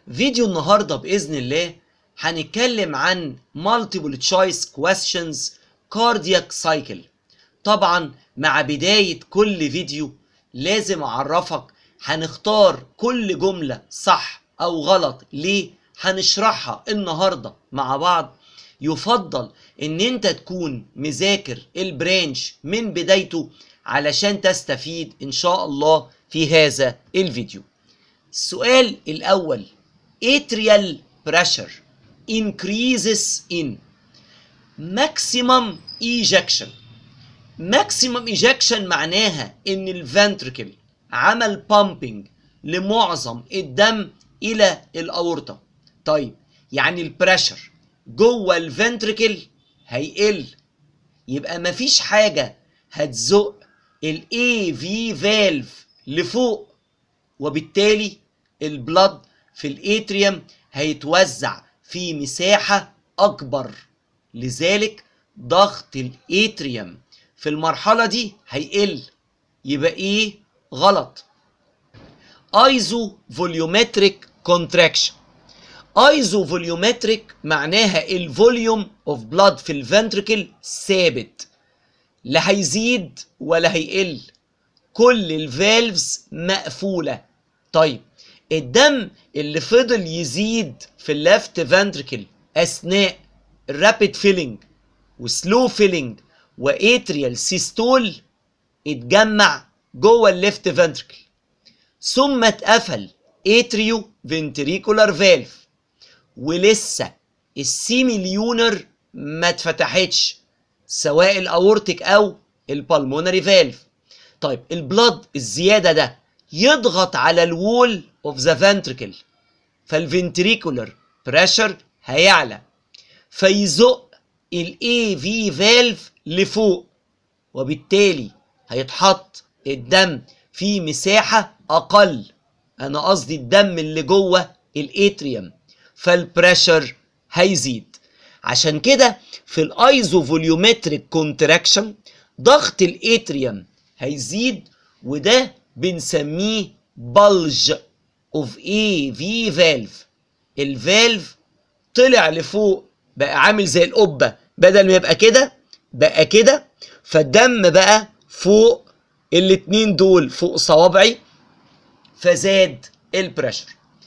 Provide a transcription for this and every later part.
فيديو النهارده باذن الله هنتكلم عن multiple choice questions cardiac cycle طبعا مع بدايه كل فيديو لازم اعرفك هنختار كل جمله صح او غلط ليه هنشرحها النهارده مع بعض يفضل ان انت تكون مذاكر البرانش من بدايته علشان تستفيد ان شاء الله في هذا الفيديو السؤال الاول atrial pressure increases in maximum ejection maximum ejection معناها ان الفنتركل عمل بامبنج لمعظم الدم الى الاورطه طيب يعني البريشر جوه الفنتركل هيقل يبقى مفيش حاجه هتزق الاي في فالف لفوق وبالتالي البلد في الاتريوم هيتوزع في مساحه اكبر لذلك ضغط الاتريوم في المرحله دي هيقل يبقى ايه غلط ايزو فوليومتريك كونتراكشن ايزو فوليومتريك معناها الفوليوم اوف بلاد في الفنتركل ثابت لا هيزيد ولا هيقل كل الفالفز مقفوله طيب الدم اللي فضل يزيد في الليفت فنتركل اثناء الرابيد فيلينج وسلو فيلينج واتريال سيستول اتجمع جوه الليفت فنتركل ثم اتقفل اتريو فنتريكولار فالف ولسه السيميليونر ما اتفتحتش سواء الاورتيك او البالمونري فالف طيب البلد الزياده ده يضغط على الوول اوف ذا فنتريكل فالفنتريكولار بريشر هيعلى فيزق الاي في فالف لفوق وبالتالي هيتحط الدم في مساحه اقل انا قصدي الدم اللي جوه الاتريوم فالبريشر هيزيد عشان كده في الايزو فوليومتريك كونتراكشن ضغط الاتريوم هيزيد وده بنسميه بلج اوف اي في فالف الفالف طلع لفوق بقى عامل زي القبه بدل ما يبقى كده بقى كده فالدم بقى فوق الاتنين دول فوق صوابعي فزاد البريشر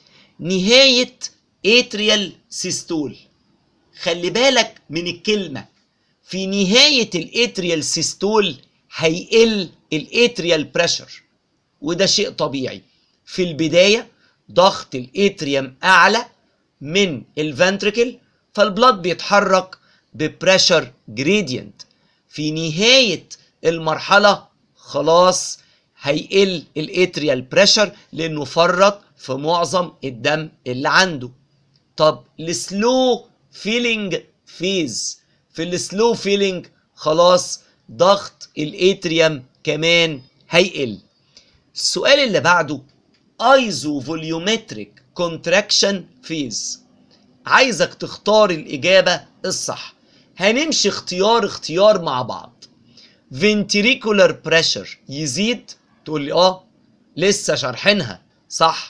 نهايه اتريال سيستول خلي بالك من الكلمه في نهايه الاتريال سيستول هيقل الاتريال بريشر وده شيء طبيعي في البدايه ضغط الاتريوم اعلى من الفنتريكل فالبلاد بيتحرك ببريشر جريدينت في نهايه المرحله خلاص هيقل الاتريال بريشر لانه فرط في معظم الدم اللي عنده طب السلو فيلينج فيز في السلو فيلينج خلاص ضغط الاتريوم كمان هيقل السؤال اللي بعده ايزو فوليومتريك كونتراكشن فيز عايزك تختار الاجابه الصح هنمشي اختيار اختيار مع بعض ventricular pressure يزيد تقول لي اه لسه شارحينها صح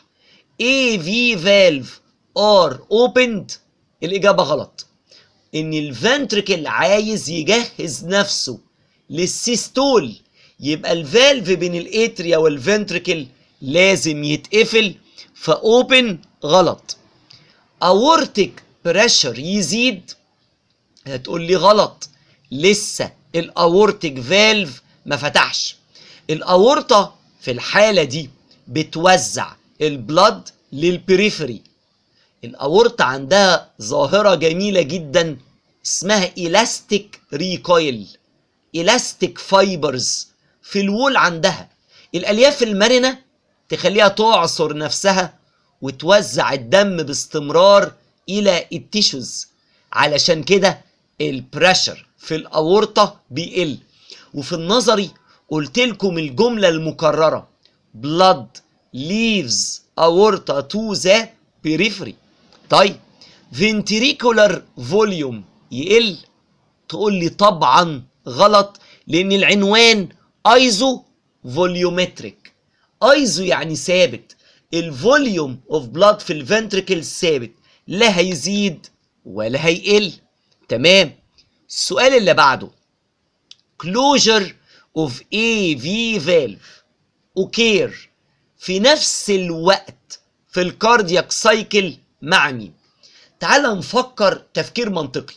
AV valve are opened الإجابة غلط إن الفنتركل عايز يجهز نفسه للسيستول يبقى الفالف بين الاتريا والفنتركل لازم يتقفل فاوبن غلط اورتيك بريشر يزيد هتقول لي غلط لسه الاورتيك فالف ما فتحش الاورطه في الحاله دي بتوزع البلد للبريفري الاورطه عندها ظاهره جميله جدا اسمها الاستيك ريكويل الاستيك فايبرز في الوول عندها الالياف المرنه تخليها تعصر نفسها وتوزع الدم باستمرار الى التيشوز علشان كده البريشر في الاورطه بيقل وفي النظري قلت لكم الجمله المكرره blood leaves aorta to the periphery طيب ventricular volume يقل تقول لي طبعا غلط لان العنوان ايزو فوليومتريك ايزو يعني ثابت الفوليوم اوف بلاد في الفنتركل ثابت لا هيزيد ولا هيقل تمام السؤال اللي بعده closure of AV valve اوكير في نفس الوقت في الكاردياك سايكل مع مين تعال نفكر تفكير منطقي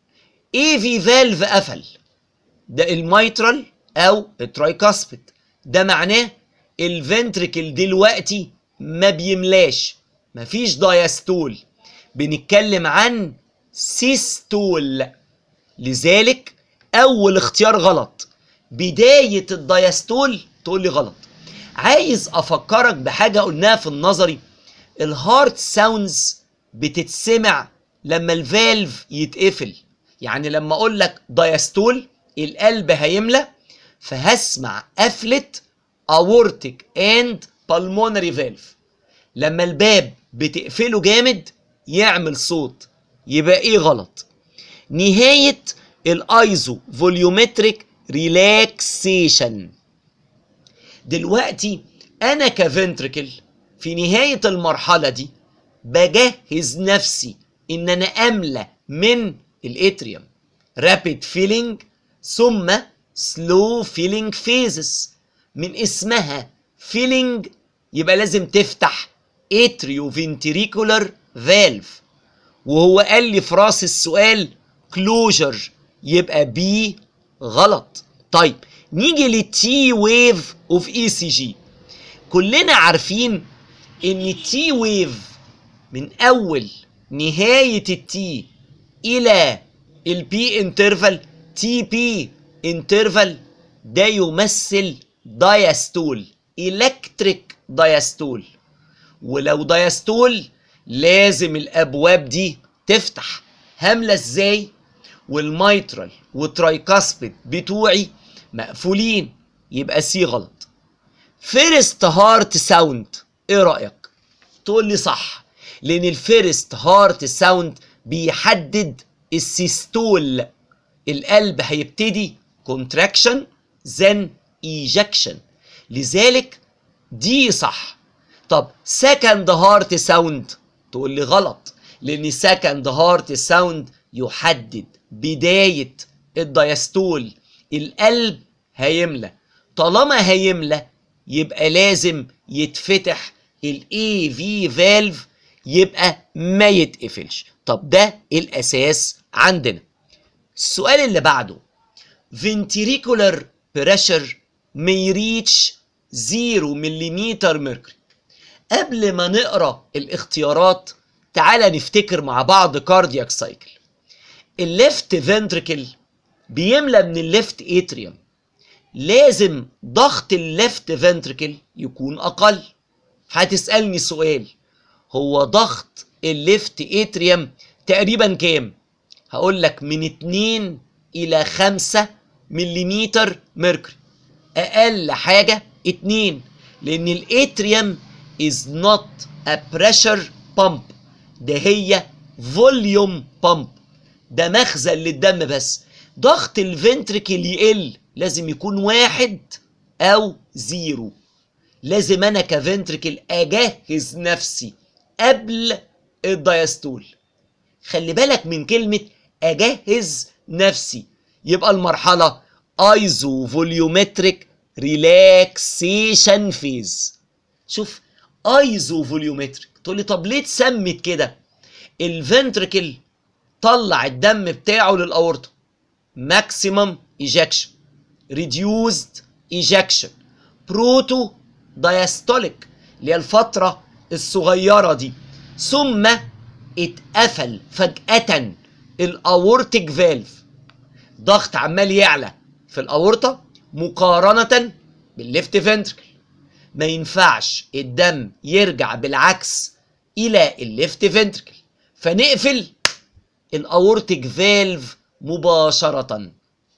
AV valve قفل ده الميترال او الترايكاسبيد ده معناه الفنتركل دلوقتي ما بيملاش مفيش دايستول بنتكلم عن سيستول لذلك اول اختيار غلط بداية الدايستول تقول لي غلط عايز افكرك بحاجة قلناها في النظري الهارت ساوندز بتتسمع لما الفالف يتقفل يعني لما اقول لك دايستول القلب هيملى فهسمع قفلة اورتيك اند بالمونري فالف لما الباب بتقفله جامد يعمل صوت يبقى ايه غلط نهاية الايزو فوليومتريك ريلاكسيشن دلوقتي انا كفنتركل في نهاية المرحلة دي بجهز نفسي ان انا املى من الاتريوم رابيد فيلينج ثم سلو فيلينج فيزز من اسمها فيلينج يبقى لازم تفتح اتريو فنتريكولار فالف وهو قال لي في راس السؤال كلوجر يبقى بي غلط طيب نيجي للتي ويف اوف اي سي جي كلنا عارفين ان التي ويف من اول نهايه التي الى البي انترفال تي بي انترفال ده يمثل دايستول الكتريك دايستول ولو دايستول لازم الابواب دي تفتح همله ازاي والميترال والترايكاسبيد بتوعي مقفولين يبقى سي غلط فيرست هارت ساوند ايه رايك تقول لي صح لان الفيرست هارت ساوند بيحدد السيستول القلب هيبتدي كونتراكشن زن ايجكشن لذلك دي صح طب سكند هارت ساوند تقول لي غلط لان سكند هارت ساوند يحدد بداية الدايستول القلب هيملى طالما هيملى يبقى لازم يتفتح الاي في فالف يبقى ما يتقفلش طب ده الاساس عندنا السؤال اللي بعده ventricular pressure may reach 0 ملم mercury قبل ما نقرا الاختيارات تعالى نفتكر مع بعض كاردياك سايكل الليفت فنتركل بيملى من الليفت اتريوم لازم ضغط الليفت فنتركل يكون اقل هتسالني سؤال هو ضغط الليفت اتريوم تقريبا كام هقول لك من 2 الى 5 ملم ميركوري اقل حاجه 2 لان الاتريوم is not a pressure pump ده هي فوليوم بامب ده مخزن للدم بس ضغط الفنتركل يقل لازم يكون واحد او زيرو لازم انا كفنتركل اجهز نفسي قبل الدايستول خلي بالك من كلمة اجهز نفسي يبقى المرحلة ايزو فوليومتريك ريلاكسيشن فيز شوف ايزو فوليومتريك تقول لي طب ليه اتسمت كده الفنتركل طلع الدم بتاعه للاورطه ماكسيمم ايجكشن ريديوزد ايجكشن بروتو دايستوليك اللي هي الفتره الصغيره دي ثم اتقفل فجاه الاورتيك فالف ضغط عمال يعلى في الاورطه مقارنه بالليفت فنتركل ما ينفعش الدم يرجع بالعكس الى الليفت فنتركل فنقفل الاورتيك فالف مباشرة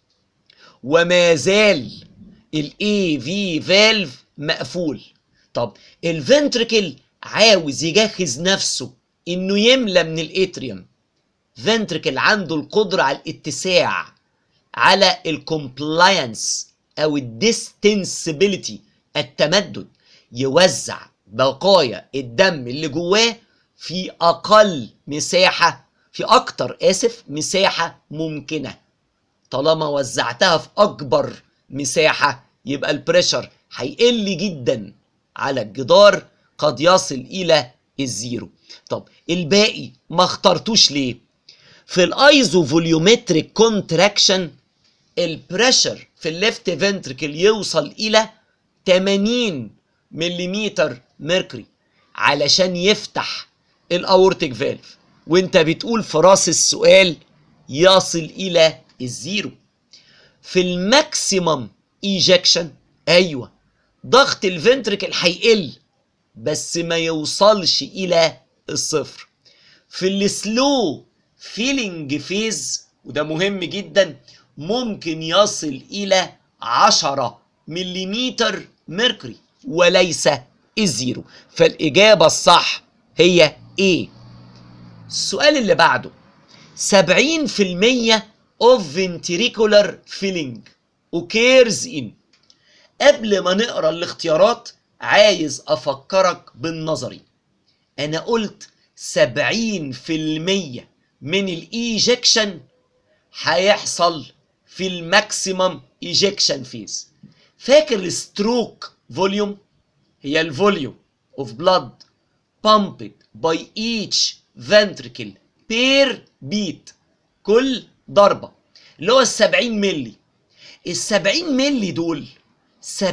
وما زال الاي في فالف مقفول طب الفنتركل عاوز يجهز نفسه انه يملى من الاتريوم فنتركل عنده القدرة على الاتساع على الكومبلاينس او الديستنسبيليتي التمدد يوزع بقايا الدم اللي جواه في اقل مساحه في اكتر اسف مساحه ممكنه طالما وزعتها في اكبر مساحه يبقى البريشر هيقل جدا على الجدار قد يصل الى الزيرو طب الباقي ما اخترتوش ليه في الايزو فوليومتريك كونتراكشن البريشر في الليفت فنتركل يوصل الى 80 ملم ميركوري علشان يفتح الاورتيك فالف وانت بتقول في راس السؤال يصل الى الزيرو في الماكسيمم ايجكشن ايوه ضغط الفنتركل هيقل بس ما يوصلش الى الصفر في السلو فيلينج فيز وده مهم جدا ممكن يصل الى 10 ملم ميركوري وليس الزيرو فالاجابه الصح هي ايه السؤال اللي بعده 70% of ventricular filling occurs in قبل ما نقرا الاختيارات عايز افكرك بالنظري انا قلت 70% من الايجكشن هيحصل في الماكسيمم ايجكشن فيز فاكر الستروك فوليوم هي الفوليوم اوف بلاد pumped by each ventricle per beat كل ضربة اللي هو ال 70 ملي ال 70 ملي دول 70%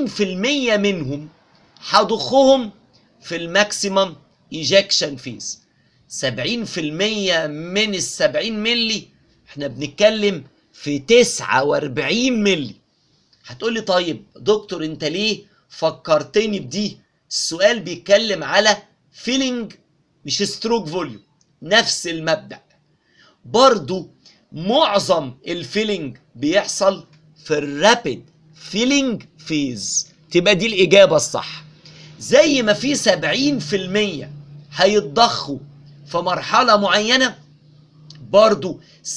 منهم هضخهم في الماكسيمم ايجكشن فيز 70% من ال 70 ملي احنا بنتكلم في 49 ملي هتقولي طيب دكتور انت ليه فكرتني بدي السؤال بيتكلم على فيلينج مش ستروك فوليوم نفس المبدأ برضو معظم الفيلينج بيحصل في الرابid فيلينج فيز تبقى دي الإجابة الصح زي ما في 70% هيتضخوا في مرحلة معينة برضو 70%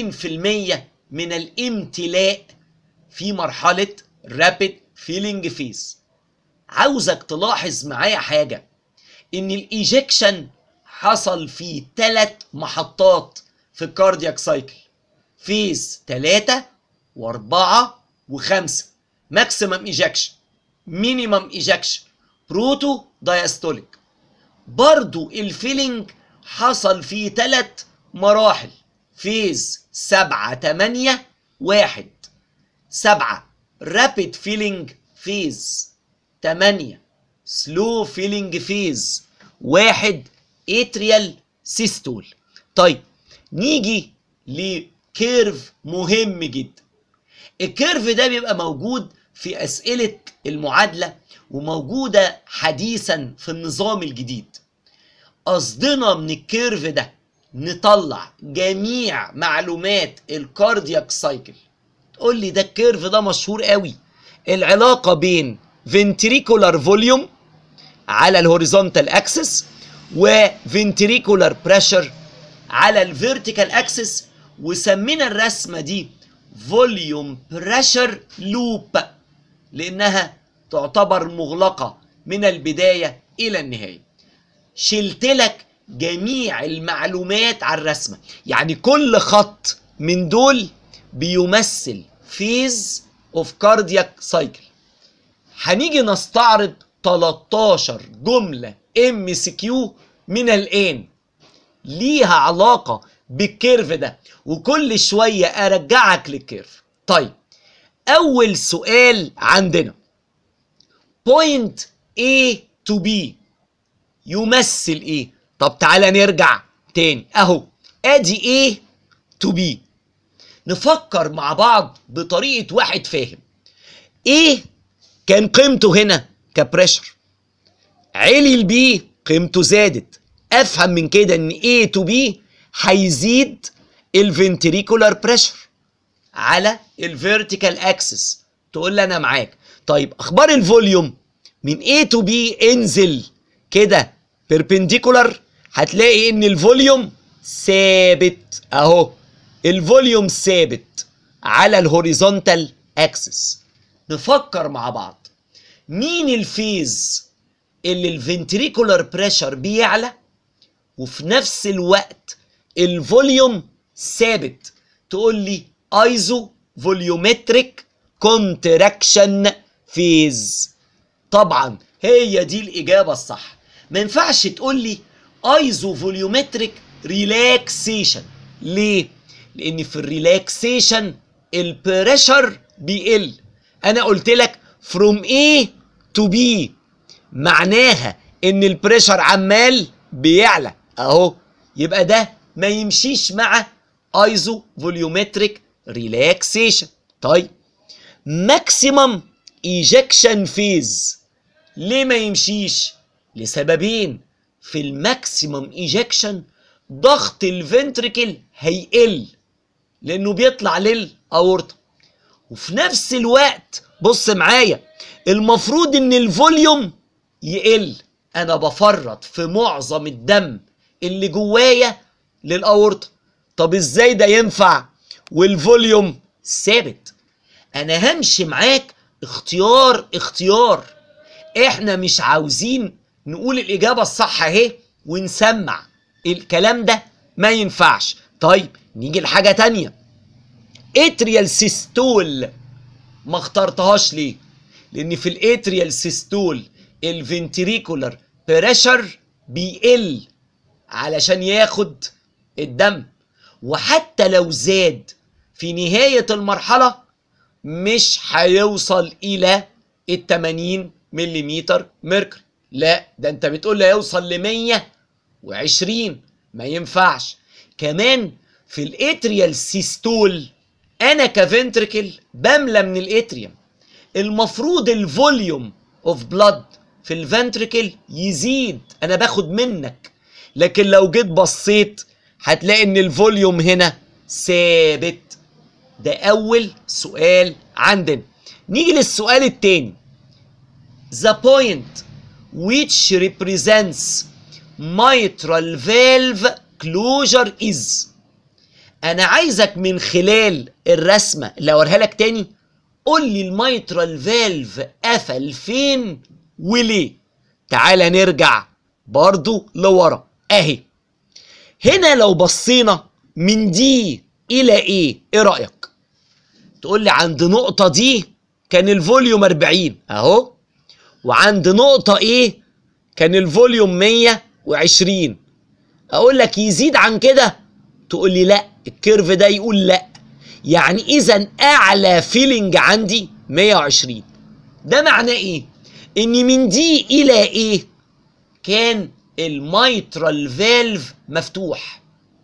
من الامتلاء في مرحلة رابid فيلينج فيز عاوزك تلاحظ معايا حاجة ان الايجكشن حصل في ثلاث محطات في الكاردياك سايكل فيز 3 و4 و5 ماكسيمم ايجكشن مينيمم ايجكشن بروتو دايستوليك برضو الفيلينج حصل في ثلاث مراحل فيز 7 8 1 7 رابيد فيلينج فيز 8 سلو فيلينج فيز واحد اتريال سيستول طيب نيجي لكيرف مهم جدا الكيرف ده بيبقى موجود في أسئلة المعادلة وموجودة حديثا في النظام الجديد قصدنا من الكيرف ده نطلع جميع معلومات الكاردياك سايكل تقول لي ده الكيرف ده مشهور قوي العلاقة بين ventricular volume على الهوريزونتال اكسس وفنتريكولار بريشر على الفيرتيكال اكسس وسمينا الرسمه دي فوليوم بريشر لوب لانها تعتبر مغلقه من البدايه الى النهايه شلت لك جميع المعلومات على الرسمه يعني كل خط من دول بيمثل فيز اوف كاردياك سايكل هنيجي نستعرض 13 جملة ام سي كيو من الان ليها علاقة بالكيرف ده وكل شوية ارجعك للكيرف طيب اول سؤال عندنا بوينت A to B يمثل ايه طب تعالى نرجع تاني اهو ادي A to B نفكر مع بعض بطريقة واحد فاهم A كان قيمته هنا كبريشر علي البي قيمته زادت افهم من كده ان A to B هيزيد الفنتريكولار بريشر على الفيرتيكال اكسس تقول لي انا معاك طيب اخبار الفوليوم من A to B انزل كده بيربنديكولار هتلاقي ان الفوليوم ثابت اهو الفوليوم ثابت على الهوريزونتال اكسس نفكر مع بعض مين الفيز اللي الفنتريكولار بريشر بيعلى وفي نفس الوقت الفوليوم ثابت تقول لي ايزو فوليومتريك كونتراكشن فيز طبعا هي دي الاجابه الصح ما ينفعش تقول لي ايزو فوليومتريك ريلاكسيشن ليه لان في الريلاكسيشن البريشر بيقل انا قلت لك فروم A تو B معناها ان البريشر عمال بيعلى اهو يبقى ده ما يمشيش مع ايزو فوليومتريك ريلاكسيشن طيب ماكسيمم ايجكشن فيز ليه ما يمشيش لسببين في الماكسيمم ايجكشن ضغط الفنتريكل هيقل لانه بيطلع للاورطه وفي نفس الوقت بص معايا المفروض ان الفوليوم يقل انا بفرط في معظم الدم اللي جوايا للاورطه طب ازاي ده ينفع والفوليوم ثابت انا همشي معاك اختيار اختيار احنا مش عاوزين نقول الاجابه الصح اهي ونسمع الكلام ده ما ينفعش طيب نيجي لحاجه تانية اتريال سيستول ما اخترتهاش ليه لان في الاتريال سيستول الفنتريكولار بريشر بيقل علشان ياخد الدم وحتى لو زاد في نهاية المرحلة مش هيوصل إلى ال 80 ملم ميركوري لا ده انت بتقول لي هيوصل ل 120 ما ينفعش كمان في الاتريال سيستول انا كفنتركل بملى من الاتريوم المفروض الفوليوم اوف بلاد في الفنتركل يزيد انا باخد منك لكن لو جيت بصيت هتلاقي ان الفوليوم هنا ثابت ده اول سؤال عندنا نيجي للسؤال التاني the point which represents mitral valve closure is انا عايزك من خلال الرسمه اللي اوريها لك تاني قول لي الميترال فالف قفل فين وليه تعال نرجع برضو لورا اهي هنا لو بصينا من دي الى ايه ايه رايك تقول لي عند نقطه دي كان الفوليوم 40 اهو وعند نقطه ايه كان الفوليوم 120 اقول لك يزيد عن كده تقول لي لا الكيرف ده يقول لا يعني اذا اعلى فيلنج عندي 120 ده معناه ايه ان من دي الى ايه كان الميترال فالف مفتوح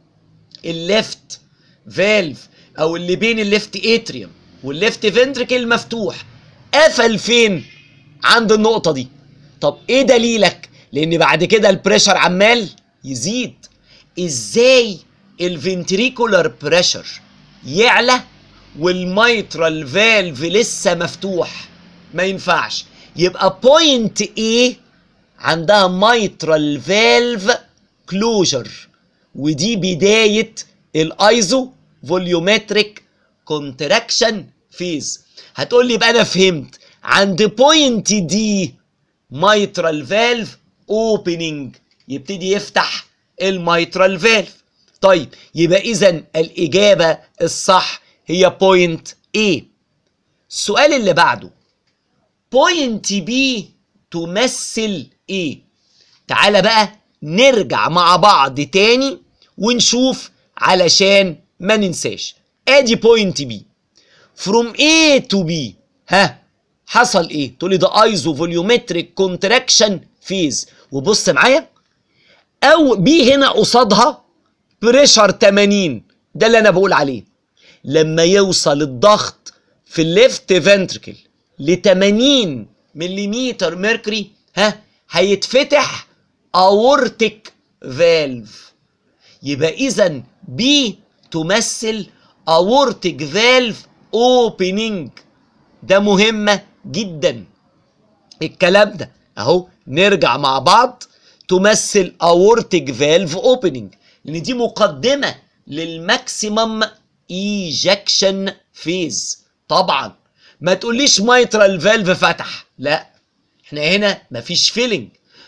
الليفت فالف او اللي بين الليفت اتريوم والليفت فنتريكل مفتوح قفل فين عند النقطه دي طب ايه دليلك لان بعد كده البريشر عمال يزيد ازاي الفنتريكولار بريشر يعلى والميترال فالف لسه مفتوح ما ينفعش يبقى بوينت ايه عندها ميترال فالف كلوجر ودي بداية الايزو فوليومتريك كونتراكشن فيز هتقول لي يبقى انا فهمت عند بوينت دي ميترال فالف اوبننج يبتدي يفتح الميترال فالف طيب يبقى اذا الاجابه الصح هي بوينت A السؤال اللي بعده بوينت B تمثل ايه تعالى بقى نرجع مع بعض تاني ونشوف علشان ما ننساش ادي بوينت B from A to B ها حصل ايه تقول لي ده ايزو فوليومتريك كونتراكشن فيز وبص معايا او بي هنا قصادها بريشر 80 ده اللي انا بقول عليه لما يوصل الضغط في الليفت فنتركل ل 80 ملم ميركوري ها هيتفتح اورتيك فالف يبقى اذا بي تمثل اورتيك فالف اوبننج ده مهمه جدا الكلام ده اهو نرجع مع بعض تمثل اورتيك فالف اوبننج لان دي مقدمه للماكسيمم ايجكشن فيز طبعا ما تقوليش مايترال فالف فتح لا احنا هنا مفيش فيلنج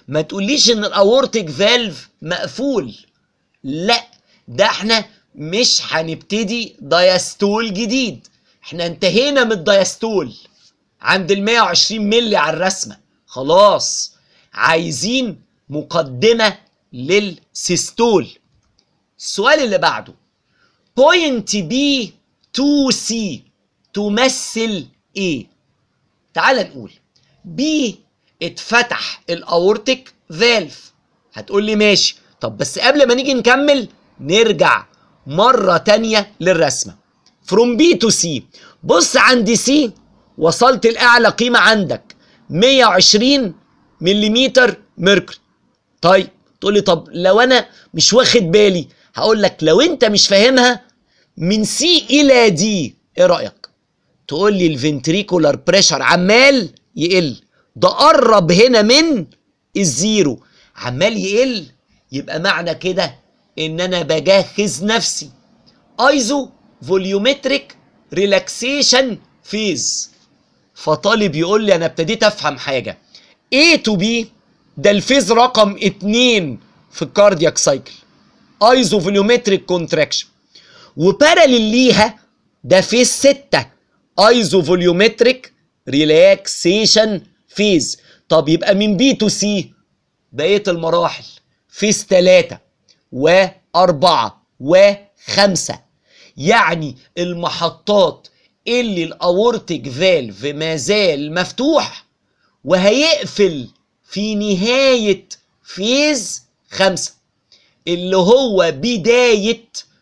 ما تقوليش ان الاورتيك فالف مقفول لا ده احنا مش هنبتدي دايستول جديد احنا انتهينا من الدايستول عند ال 120 مللي على الرسمه خلاص عايزين مقدمه للسيستول السؤال اللي بعده بوينت بي 2 سي تمثل ايه تعال نقول بي اتفتح الاورتيك فالف هتقول لي ماشي طب بس قبل ما نيجي نكمل نرجع مرة تانية للرسمة from B to C بص عند C وصلت لأعلى قيمة عندك 120 ملم ميركوري طيب تقول لي طب لو أنا مش واخد بالي هقول لك لو أنت مش فاهمها من C إلى D إيه رأيك؟ تقول لي الفنتريكولار بريشر عمال يقل ده قرب هنا من الزيرو عمال يقل يبقى معنى كده ان انا بجهز نفسي ايزو فوليومتريك ريلاكسيشن فيز فطالب يقول لي انا ابتديت افهم حاجه A to B ده الفيز رقم اتنين في الكاردياك سايكل ايزو فوليومتريك كونتراكشن وباراليل ليها ده فيز ستة ايزو فوليومتريك ريلاكسيشن فيز طب يبقى من بي تو سي بقيه المراحل فيز ثلاثة وأربعة وخمسة يعني المحطات اللي الأورتيك فالف ما زال مفتوح وهيقفل في نهاية فيز خمسة اللي هو بداية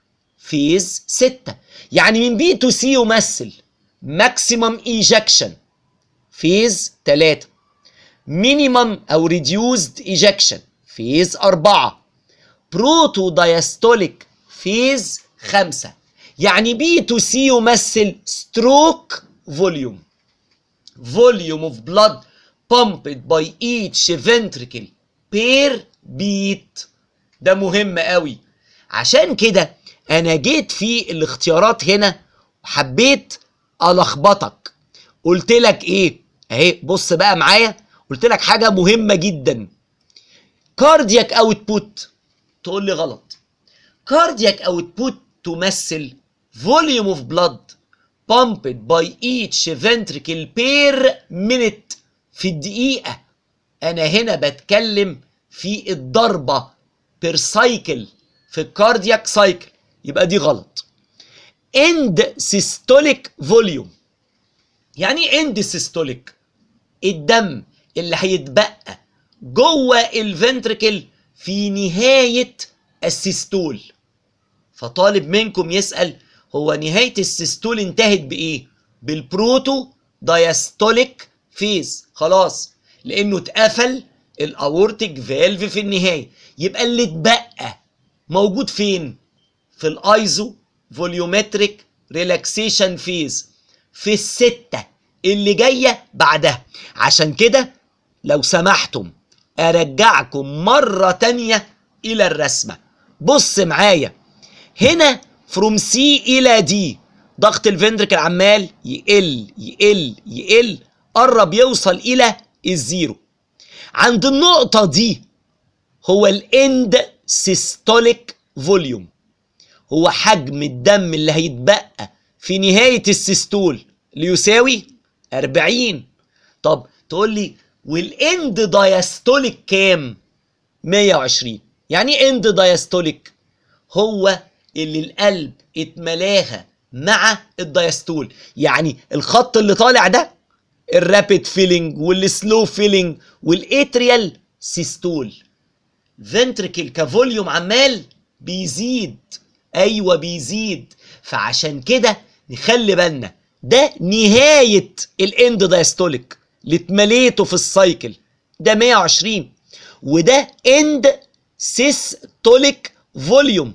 فيز ستة يعني من بي تو سي يمثل ماكسيمم ايجكشن فيز 3 مينيمم او ريديوزد ايجكشن فيز 4 بروتو دايستوليك فيز 5 يعني بي تو سي يمثل ستروك فوليوم volume of blood pumped by each ventricle per beat ده مهم قوي عشان كده انا جيت في الاختيارات هنا وحبيت الخبطك قلت لك ايه اهي بص بقى معايا قلت لك حاجه مهمه جدا كاردياك اوتبوت تقول لي غلط كاردياك اوتبوت تمثل volume of blood pumped by each ventricle per minute في الدقيقة أنا هنا بتكلم في الضربة بير سايكل في الكاردياك سايكل يبقى دي غلط end systolic volume يعني ايه end systolic الدم اللي هيتبقى جوه الفنتركل في نهاية السيستول فطالب منكم يسأل هو نهاية السيستول انتهت بإيه؟ بالبروتو دايستوليك فيز خلاص لأنه اتقفل الأورتيك فالف في النهاية يبقى اللي اتبقى موجود فين؟ في الايزو فوليومتريك ريلاكسيشن فيز في الستة اللي جاية بعدها عشان كده لو سمحتم ارجعكم مرة تانية الى الرسمة بص معايا هنا فروم سي الى دي ضغط الفنتركل عمال يقل يقل يقل قرب يوصل الى الزيرو عند النقطة دي هو الاند سيستوليك فوليوم هو حجم الدم اللي هيتبقى في نهاية السيستول ليساوي 40 طب تقول لي والاند دايستوليك كام 120 يعني ايه اند دايستوليك هو اللي القلب اتملاها مع الدايستول يعني الخط اللي طالع ده الرابيد فيلينج والسلو فيلينج والاتريال سيستول فنتركل كفوليوم عمال بيزيد ايوه بيزيد فعشان كده نخلي بالنا ده نهايه الاند دايستوليك اللي اتمليته في السايكل ده 120 وده اند سيستوليك فوليوم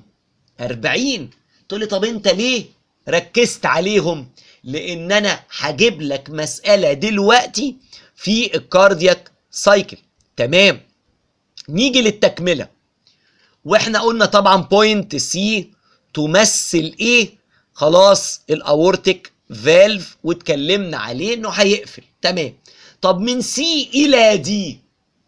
40 تقول لي طب انت ليه ركزت عليهم لان انا هجيب لك مساله دلوقتي في الكاردياك سايكل تمام نيجي للتكمله واحنا قلنا طبعا بوينت سي تمثل ايه خلاص الاورتيك فالف واتكلمنا عليه انه هيقفل تمام طب من سي الى دي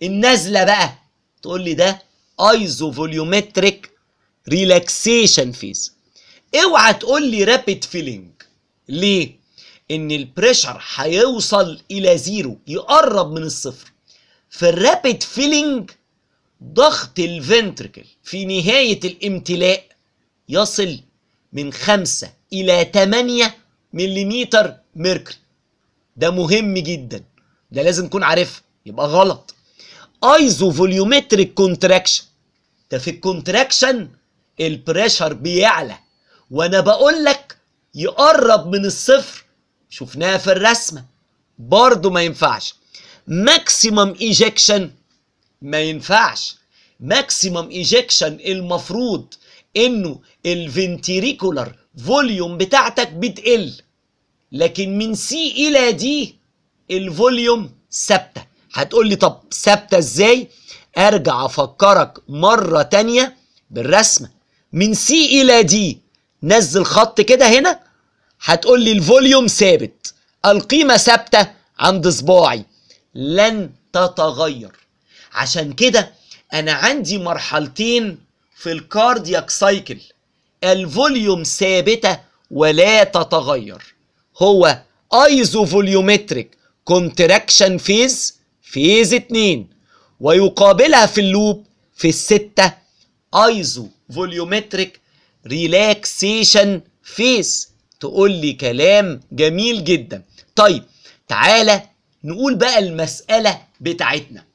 النازله بقى تقول لي ده ايزو فوليومتريك ريلاكسيشن فيز اوعى تقول لي رابيد فيلينج ليه ان البريشر هيوصل الى زيرو يقرب من الصفر في الرابيد فيلينج ضغط الفنتركل في نهاية الامتلاء يصل من خمسة إلى 8 ملم ميركوري ده مهم جدا ده لازم تكون عارفها يبقى غلط ايزو فوليومتريك كونتراكشن ده في الكونتراكشن البريشر بيعلى وانا بقول لك يقرب من الصفر شفناها في الرسمه برضه ما ينفعش ماكسيمم ايجكشن ما ينفعش ماكسيمم ايجكشن المفروض انه الفنتريكولار فوليوم بتاعتك بتقل لكن من سي الى دي الفوليوم ثابته هتقول لي طب ثابته ازاي ارجع افكرك مره تانية بالرسمه من سي الى دي نزل خط كده هنا هتقول لي الفوليوم ثابت القيمه ثابته عند صباعي لن تتغير عشان كده انا عندي مرحلتين في الكاردياك سايكل الفوليوم ثابته ولا تتغير هو ايزو فوليومتريك كونتراكشن فيز فيز 2 ويقابلها في اللوب في الستة ايزو فوليومتريك ريلاكسيشن فيز تقول لي كلام جميل جدا طيب تعالى نقول بقى المسألة بتاعتنا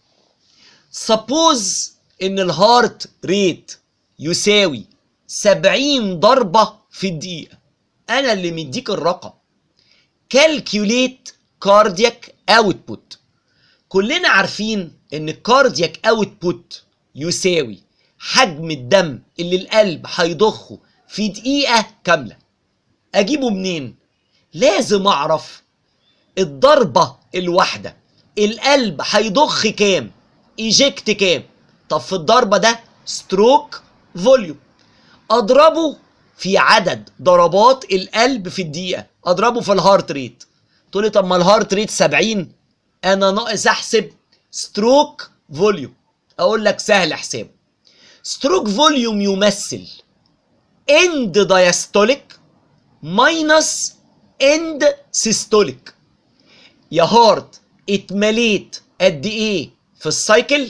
سبوز ان الهارت ريت يساوي 70 ضربة في الدقيقة انا اللي مديك الرقم كالكيوليت كاردياك اوتبوت كلنا عارفين ان الكاردياك اوتبوت يساوي حجم الدم اللي القلب هيضخه في دقيقة كاملة اجيبه منين لازم اعرف الضربة الواحدة القلب هيضخ كام ايجكت كام طب في الضربة ده ستروك فوليوم اضربه في عدد ضربات القلب في الدقيقة اضربه في الهارت ريت تقول لي طب ما الهارت ريت 70 انا ناقص احسب ستروك فوليوم اقول لك سهل حسابه ستروك فوليوم يمثل اند دايستوليك ماينس اند سيستوليك يا هارت اتمليت قد ايه في السايكل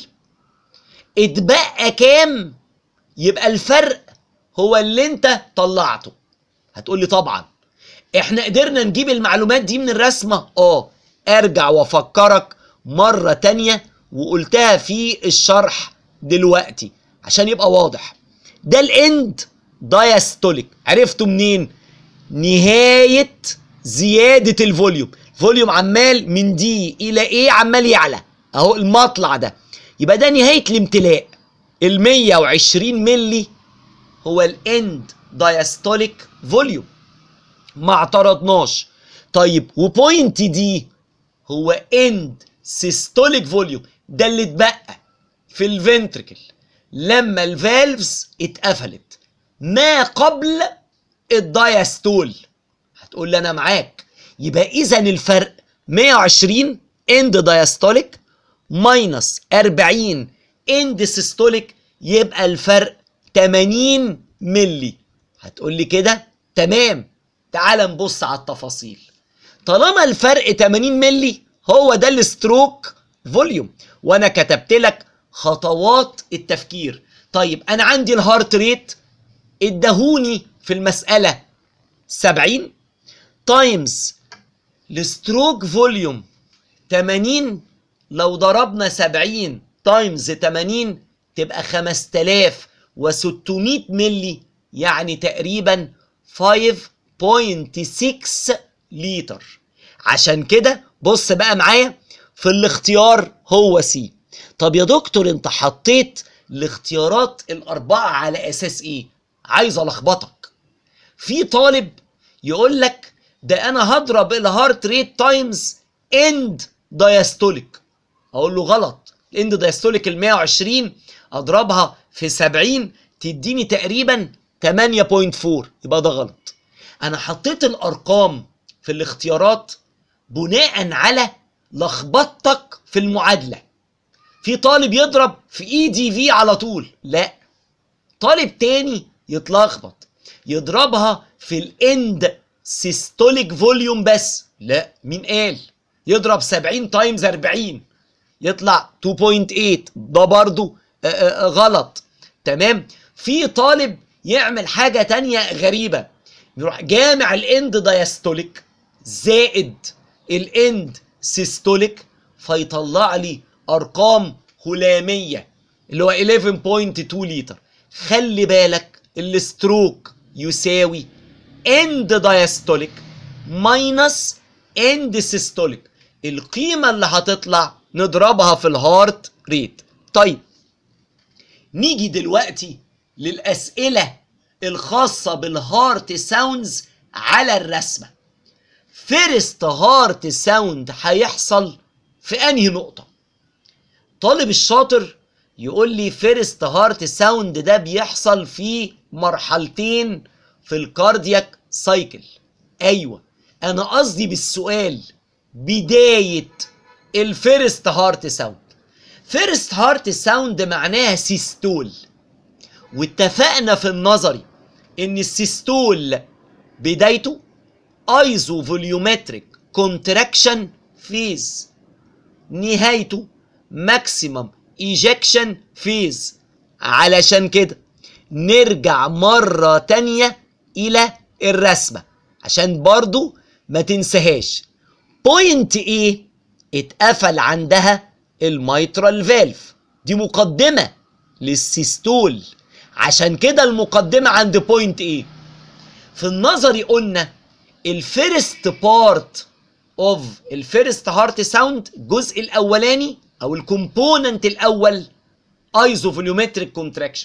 اتبقى كام يبقى الفرق هو اللي انت طلعته هتقول لي طبعا احنا قدرنا نجيب المعلومات دي من الرسمة اه ارجع وافكرك مرة تانية وقلتها في الشرح دلوقتي عشان يبقى واضح ده الاند دايستوليك عرفته منين نهاية زيادة الفوليوم الفوليوم عمال من دي الى ايه عمال يعلى اهو المطلع ده يبقى ده نهاية الامتلاء ال 120 ملي هو الاند دايستوليك فوليوم ما اعترضناش طيب وبوينت دي هو اند سيستوليك فوليوم ده اللي اتبقى في الفنتركل لما الفالفز اتقفلت ما قبل الدايستول هتقول لي انا معاك يبقى اذا الفرق 120 اند دايستوليك ماينس 40 اند سيستوليك يبقى الفرق 80 ملي هتقول لي كده تمام تعال نبص على التفاصيل طالما الفرق 80 ملي هو ده الستروك فوليوم وانا كتبت لك خطوات التفكير طيب انا عندي الهارت ريت ادهوني في المسألة 70 تايمز الستروك فوليوم 80 لو ضربنا 70 تايمز 80 تبقى 5600 ملي يعني تقريبا 5.6 لتر عشان كده بص بقى معايا في الاختيار هو سي طب يا دكتور انت حطيت الاختيارات الاربعه على اساس ايه عايز الخبطك في طالب يقول لك ده انا هضرب الهارت ريت تايمز اند دايستوليك اقول له غلط الاند دايستوليك ال 120 اضربها في 70 تديني تقريبا 8.4 يبقى ده غلط انا حطيت الارقام في الاختيارات بناء على لخبطتك في المعادله في طالب يضرب في اي دي في على طول لا طالب تاني يتلخبط يضربها في الاند سيستوليك فوليوم بس لا مين قال يضرب 70 تايمز 40 يطلع 2.8 ده برضو آه، آه، غلط تمام في طالب يعمل حاجة تانية غريبة يروح جامع الاند دايستوليك زائد الاند سيستوليك فيطلع لي ارقام هلامية اللي هو 11.2 لتر خلي بالك الستروك يساوي اند دايستوليك ماينس اند سيستوليك القيمة اللي هتطلع نضربها في الهارت ريت طيب نيجي دلوقتي للأسئلة الخاصة بالهارت ساوندز على الرسمة فيرست هارت ساوند هيحصل في أنهي نقطة طالب الشاطر يقول لي فيرست هارت ساوند ده بيحصل في مرحلتين في الكاردياك سايكل ايوه انا قصدي بالسؤال بدايه الفيرست هارت ساوند فيرست هارت ساوند معناها سيستول واتفقنا في النظري ان السيستول بدايته ايزو فوليومتريك كونتراكشن فيز نهايته ماكسيمم ايجكشن فيز علشان كده نرجع مرة تانية إلى الرسمة عشان برضو ما تنساهاش بوينت ايه اتقفل عندها الميترال فالف دي مقدمة للسيستول عشان كده المقدمة عند بوينت ايه في النظري قلنا الفيرست بارت اوف الفيرست هارت ساوند الجزء الاولاني او الكومبوننت الاول ايزو فوليومتريك كونتراكشن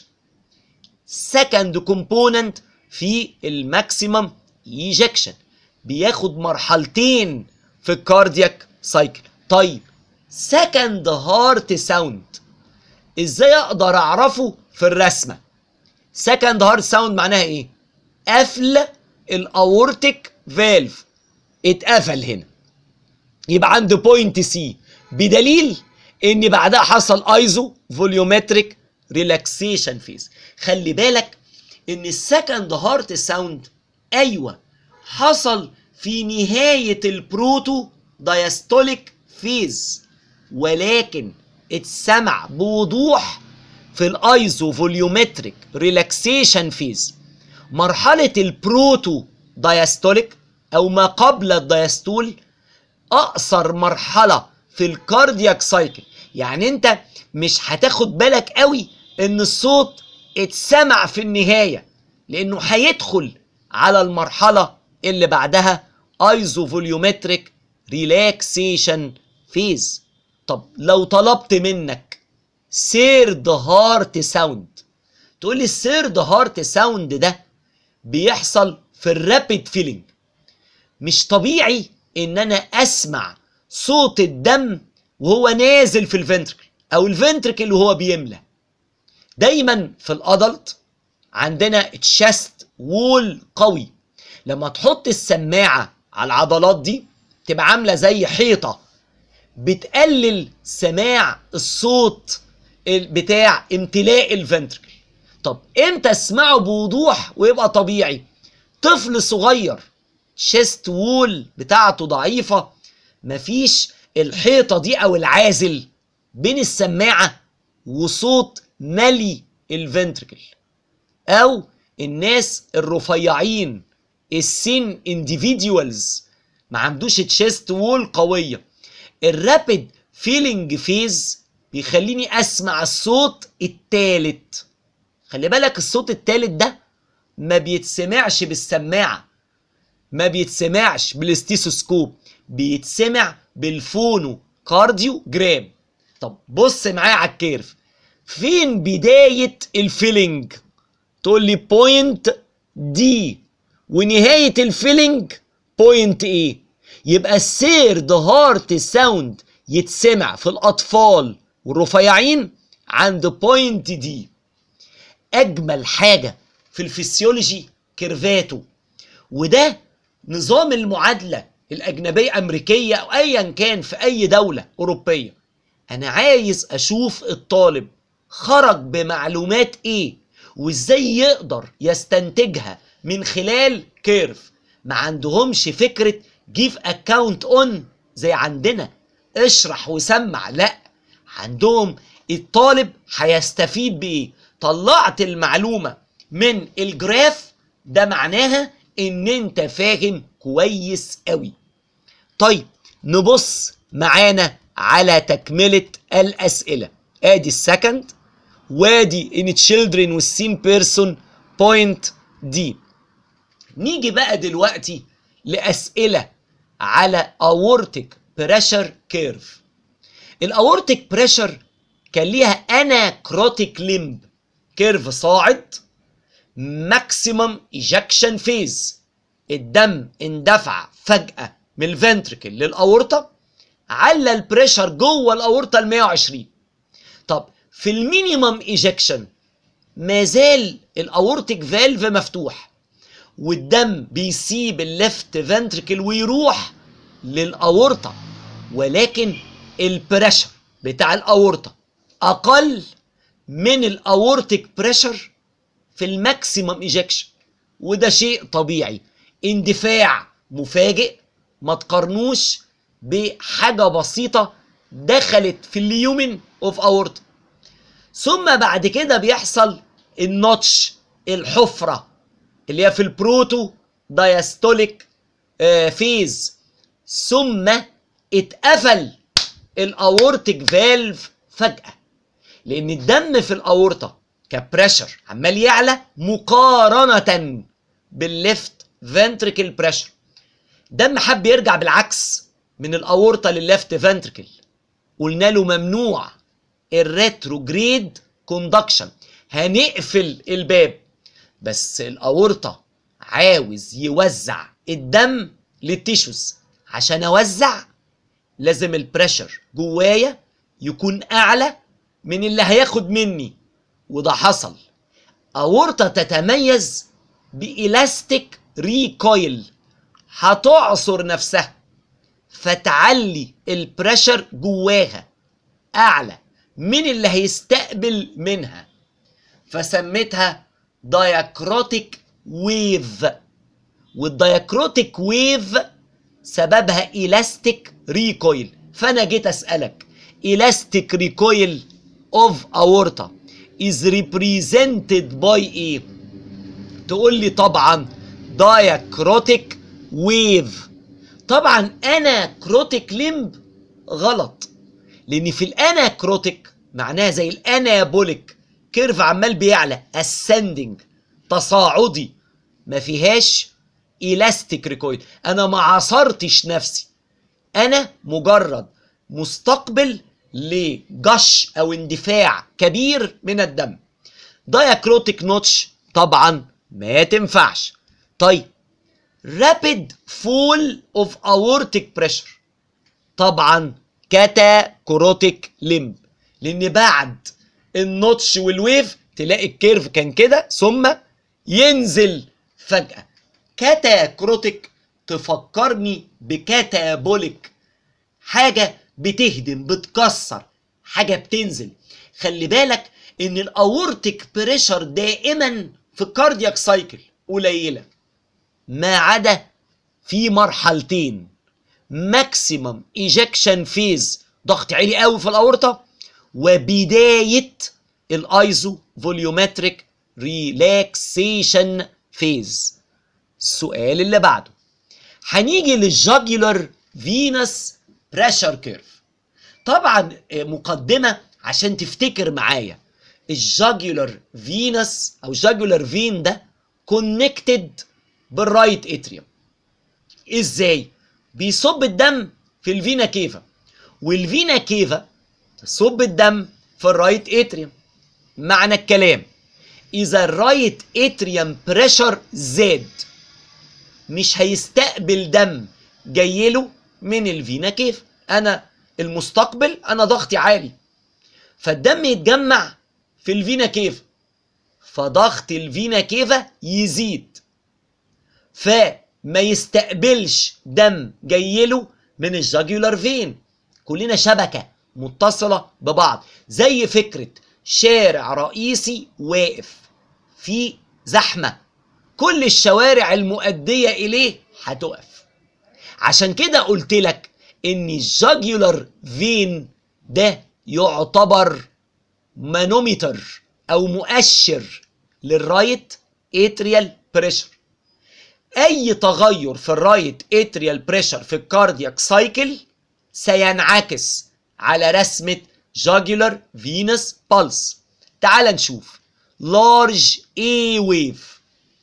سكند كومبوننت في الماكسيمم ايجكشن بياخد مرحلتين في الكاردياك سايكل طيب سكند هارت ساوند ازاي اقدر اعرفه في الرسمه سكند هارت ساوند معناها ايه قفل الاورتيك فالف اتقفل هنا يبقى عند بوينت سي بدليل ان بعدها حصل ايزو فوليومتريك ريلاكسيشن فيز خلي بالك ان السكند هارت ساوند ايوه حصل في نهايه البروتو دايستوليك فيز ولكن اتسمع بوضوح في الايزو فوليومتريك ريلاكسيشن فيز مرحله البروتو دايستوليك او ما قبل الدايستول اقصر مرحله في الكاردياك سايكل يعني انت مش هتاخد بالك قوي ان الصوت اتسمع في النهايه لانه هيدخل على المرحله اللي بعدها ايزو فوليومتريك ريلاكسيشن فيز طب لو طلبت منك سيرد هارت ساوند تقول لي السيرد هارت ساوند ده بيحصل في الرابيد فيلينج مش طبيعي ان انا اسمع صوت الدم وهو نازل في الفنتركل او الفنتركل وهو بيملى دايما في الادلت عندنا تشست وول قوي لما تحط السماعه على العضلات دي تبقى عامله زي حيطه بتقلل سماع الصوت ال- بتاع امتلاء الفنتركل طب امتى اسمعه بوضوح ويبقى طبيعي طفل صغير شيست وول بتاعته ضعيفة مفيش الحيطة دي أو العازل بين السماعة وصوت ملي الفنتركل أو الناس الرفيعين السين individuals ما عندوش تشيست وول قوية الرابid فيلينج فيز بيخليني أسمع الصوت التالت خلي بالك الصوت التالت ده ما بيتسمعش بالسماعة ما بيتسمعش بالاستيثوسكوب بيتسمع بالفونو كارديو جرام طب بص معايا على الكيرف فين بداية الفيلينج تقول لي بوينت دي ونهاية الفيلينج بوينت ايه يبقى السيرد هارت ساوند يتسمع في الأطفال والرفيعين عند بوينت دي أجمل حاجة في الفسيولوجي كيرفاتو وده نظام المعادلة الأجنبية أمريكية أو أيا كان في أي دولة أوروبية انا عايز اشوف الطالب خرج بمعلومات ايه وازاي يقدر يستنتجها من خلال كيرف ما عندهمش فكرة جيف اكاونت اون زي عندنا اشرح وسمع لا عندهم الطالب هيستفيد بايه طلعت المعلومة من الجراف ده معناها ان انت فاهم كويس قوي طيب نبص معانا على تكملة الأسئلة ادي السكند وادي ان تشيلدرن والسين بيرسون بوينت دي نيجي بقى دلوقتي لأسئلة على اورتيك بريشر كيرف الاورتيك بريشر كان ليها اناكروتيك ليمب كيرف صاعد ماكسيمم ايجكشن فيز الدم اندفع فجأة من الفنتركل للأورطة على البريشر جوه الأورطة ال 120 طب في المينيمم ايجكشن ما زال الأورتيك فالف مفتوح والدم بيسيب الليفت فنتركل ويروح للأورطة ولكن البريشر بتاع الأورطة أقل من الأورتيك بريشر في الماكسيمم ايجكشن وده شيء طبيعي اندفاع مفاجئ ما تقارنوش بحاجه بسيطه دخلت في اليومن اوف اورتا ثم بعد كده بيحصل النوتش الحفره اللي هي في البروتو دايستوليك آه، فيز ثم اتقفل الاورتيك فالف فجاه لان الدم في الاورطه كبريشر عمال يعلى مقارنه بالليفت فنتريكل بريشر دم حب يرجع بالعكس من الاورطه للليفت فنتريكل قلنا له ممنوع الريتروجريد كوندكشن هنقفل الباب بس الاورطه عاوز يوزع الدم للتيشوز عشان اوزع لازم البريشر جوايا يكون اعلى من اللي هياخد مني وده حصل اورطه تتميز بالاستيك ريكويل هتعصر نفسها فتعلي البريشر جواها اعلى من اللي هيستقبل منها فسميتها دايكروتيك ويف والدايكروتيك ويف سببها الاستيك ريكويل فانا جيت اسالك elastic recoil of aorta is represented by ايه تقول لي طبعا diacrotic wave طبعا اناكروتيك ليمب غلط لان في الاناكروتيك معناها زي الانابوليك كيرف عمال بيعلى ascending تصاعدي ما فيهاش elastic recoil انا ما عصرتش نفسي انا مجرد مستقبل لجش او اندفاع كبير من الدم دايكروتيك نوتش طبعا ما تنفعش طيب رابيد فول اوف اورتيك بريشر طبعا كاتاكروتيك ليمب لان بعد النوتش والويف تلاقي الكيرف كان كده ثم ينزل فجأة كاتاكروتيك تفكرني بكاتابوليك حاجة بتهدم بتكسر حاجة بتنزل خلي بالك ان الاورتيك بريشر دائما في الكاردياك سايكل قليلة ما عدا في مرحلتين ماكسيمم ايجكشن فيز ضغط عالي قوي في الاورطة وبداية الايزو فوليومتريك ريلاكسيشن فيز السؤال اللي بعده هنيجي للجاجولار فينس بريشر كيرف طبعا مقدمه عشان تفتكر معايا الجاجولار فينس او جاجولار فين ده كونكتد بالرايت اتريوم ازاي بيصب الدم في الفينا كيفا والفينا كيفا تصب الدم في الرايت اتريوم معنى الكلام اذا الرايت اتريوم بريشر زاد مش هيستقبل دم جايله من الفينا كيف انا المستقبل انا ضغطي عالي فالدم يتجمع في الفينا كيف فضغط الفينا كيفا يزيد فما يستقبلش دم جايله من الجاجولار فين كلنا شبكة متصلة ببعض زي فكرة شارع رئيسي واقف في زحمة كل الشوارع المؤدية إليه هتقف عشان كده قلت لك إن الجاجولار فين ده يعتبر مانومتر أو مؤشر للرايت اتريال بريشر اي تغير في الرايت اتريال بريشر في الكاردياك سايكل سينعكس على رسمة جاجولار فينس بالس تعال نشوف لارج اي ويف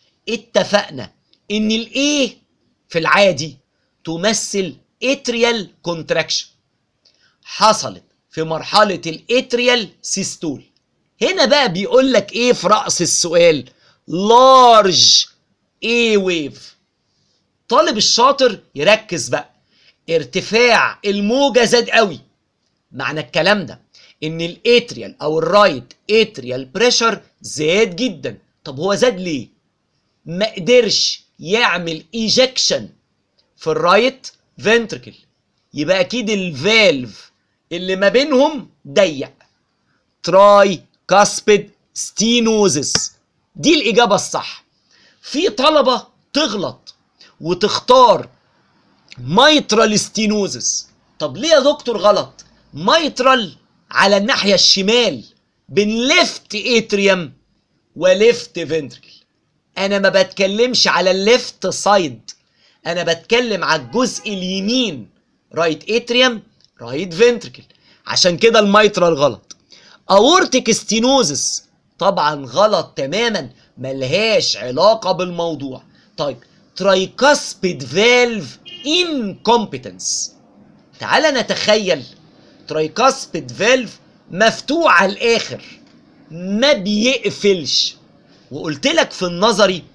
اتفقنا ان الاي في العادي تمثل اتريال كونتراكشن حصلت في مرحلة الاتريال سيستول هنا بقى بيقول لك ايه في رأس السؤال لارج اي ويف طالب الشاطر يركز بقى ارتفاع الموجة زاد قوي معنى الكلام ده ان الاتريال او الرايت اتريال بريشر زاد جدا طب هو زاد ليه ما قدرش يعمل ايجكشن في الرايت فنتركل يبقى اكيد الفالف اللي ما بينهم ضيق تراي كاسبيد ستينوزس دي الاجابه الصح في طلبه تغلط وتختار مايترال ستينوزس طب ليه يا دكتور غلط مايترال على الناحيه الشمال بين ليفت اتريوم وليفت فنتركل انا ما بتكلمش على الليفت سايد انا بتكلم على الجزء اليمين رايت اتريوم رايت فنتركل عشان كده المايترال غلط اورتيك ستينوزس طبعا غلط تماما ملهاش علاقه بالموضوع طيب ترايكاسبيد فالف انكومبتنس تعال نتخيل ترايكاسبيد فالف مفتوح على الاخر ما بيقفلش وقلت لك في النظري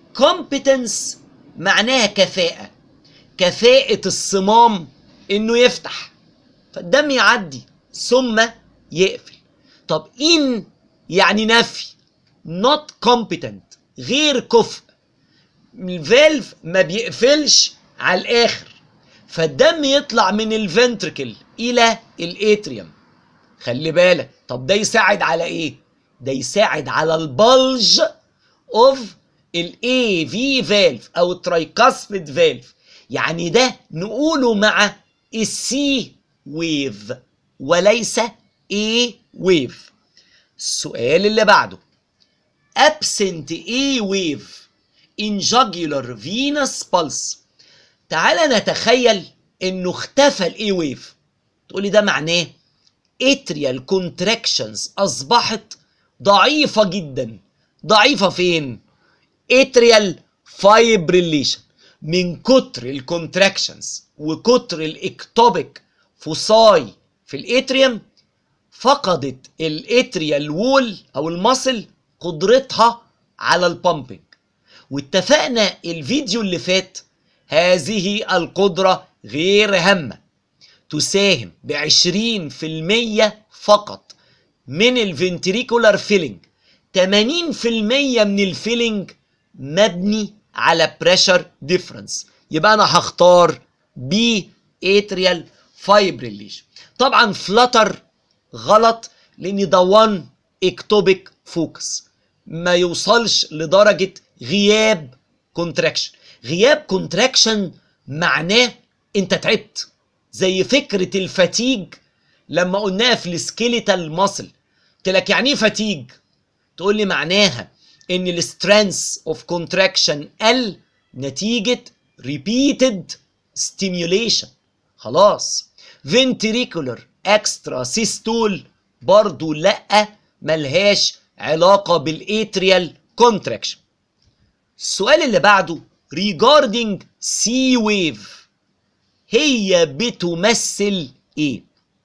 كومبتنس معناها كفاءة كفاءة الصمام انه يفتح فالدم يعدي ثم يقفل طب ان يعني نفي not competent غير كفء الفالف ما بيقفلش على الاخر فالدم يطلع من الفنتركل الى الاتريوم خلي بالك طب ده يساعد على ايه ده يساعد على البلج اوف الاي في فالف او الترايكاسبيد فالف يعني ده نقوله مع السي ويف وليس اي ويف السؤال اللي بعده absent A wave in jugular venous pulse تعال نتخيل انه اختفى الاي ويف تقولي ده معناه اتريال كونتراكشنز اصبحت ضعيفة جدا ضعيفة فين اتريال فايبريليشن من كتر الكونتراكشنز وكتر الاكتوبيك فوساي في الاتريوم فقدت الاتريال وول او المصل قدرتها على البامبنج واتفقنا الفيديو اللي فات هذه القدرة غير هامة تساهم بعشرين في المية فقط من الفنتريكولار فيلينج 80% من الفيلينج مبني على بريشر ديفرنس يبقى انا هختار بي اتريال فايبريليشن طبعا فلتر غلط لان ده وان اكتوبيك فوكس ما يوصلش لدرجة غياب كونتراكشن غياب كونتراكشن معناه انت تعبت زي فكرة الفتيج لما قلناها في السكيليتال ماسل قلت لك يعني ايه فتيج تقول لي معناها ان السترينث اوف كونتراكشن قل نتيجة repeated stimulation خلاص ventricular extra systole برضو لأ ملهاش علاقة بالاتريال contraction السؤال اللي بعده regarding C wave هي بتمثل ايه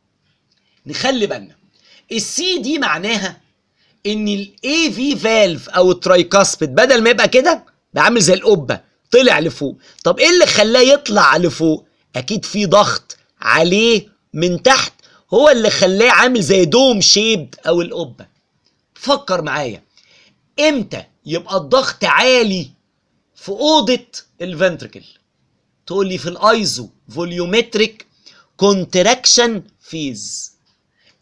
نخلي بالنا السي دي معناها ان الاي في فالف او الترايكاسبيد بدل ما يبقى كده بقى عامل زي القبه طلع لفوق طب ايه اللي خلاه يطلع لفوق اكيد في ضغط عليه من تحت هو اللي خلاه عامل زي دوم شيب او القبه فكر معايا امتى يبقى الضغط عالي في اوضه الفنتركل تقول لي في الايزو فوليومتريك كونتراكشن فيز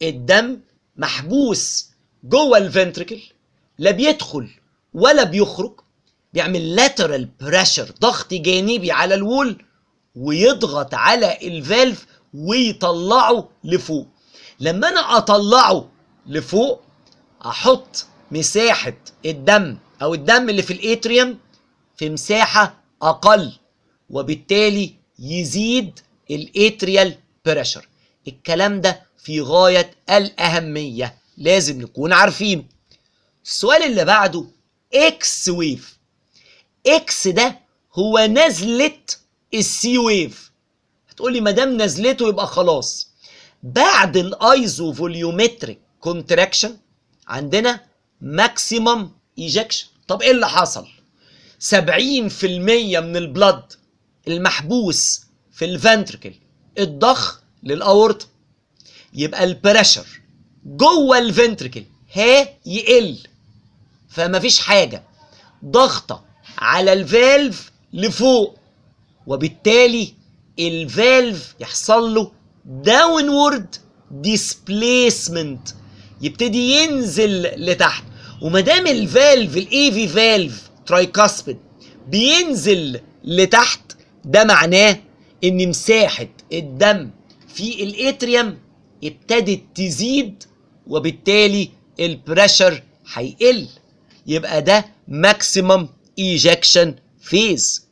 الدم محبوس جوه الفنتركل لا بيدخل ولا بيخرج بيعمل lateral pressure ضغط جانبي على الوول ويضغط على الفالف ويطلعه لفوق لما انا اطلعه لفوق احط مساحة الدم او الدم اللي في الاتريوم في مساحة اقل وبالتالي يزيد الاتريال بريشر الكلام ده في غاية الأهمية لازم نكون عارفينه السؤال اللي بعده اكس ويف اكس ده هو نزلة السي ويف هتقولي ما دام نزلته يبقى خلاص بعد الايزو فوليومتريك كونتراكشن عندنا ماكسيمم ايجكشن طب ايه اللي حصل 70% من البلد المحبوس في الفنتركل الضخ للاورطه يبقى البريشر جوه الفنتركل ها يقل فمفيش حاجه ضغطه على الفالف لفوق وبالتالي الفالف يحصل له داونورد ديسبليسمنت يبتدي ينزل لتحت وما دام الفالف الاي في فالف ترايكاسبيد بينزل لتحت ده معناه ان مساحه الدم في الاتريوم ابتدت تزيد وبالتالي البريشر هيقل يبقى ده ماكسيمم ايجكشن فيز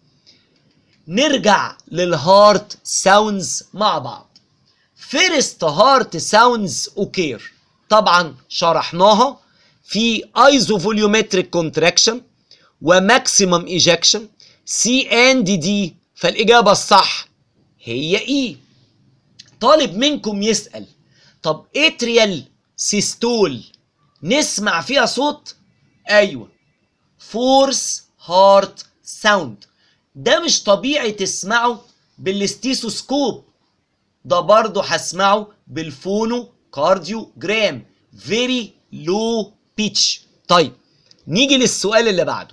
نرجع للهارت ساوندز مع بعض فيرست هارت ساوندز اوكير طبعا شرحناها في ايزوفوليومتريك كونتراكشن وماكسيمم ايجكشن سي اند دي فالاجابه الصح هي اي طالب منكم يسال طب اتريال سيستول نسمع فيها صوت ايوه فورس هارت ساوند ده مش طبيعي تسمعه بالاستيثوسكوب ده برضه هسمعه بالفونو كارديو جرام فيري لو بيتش طيب نيجي للسؤال اللي بعده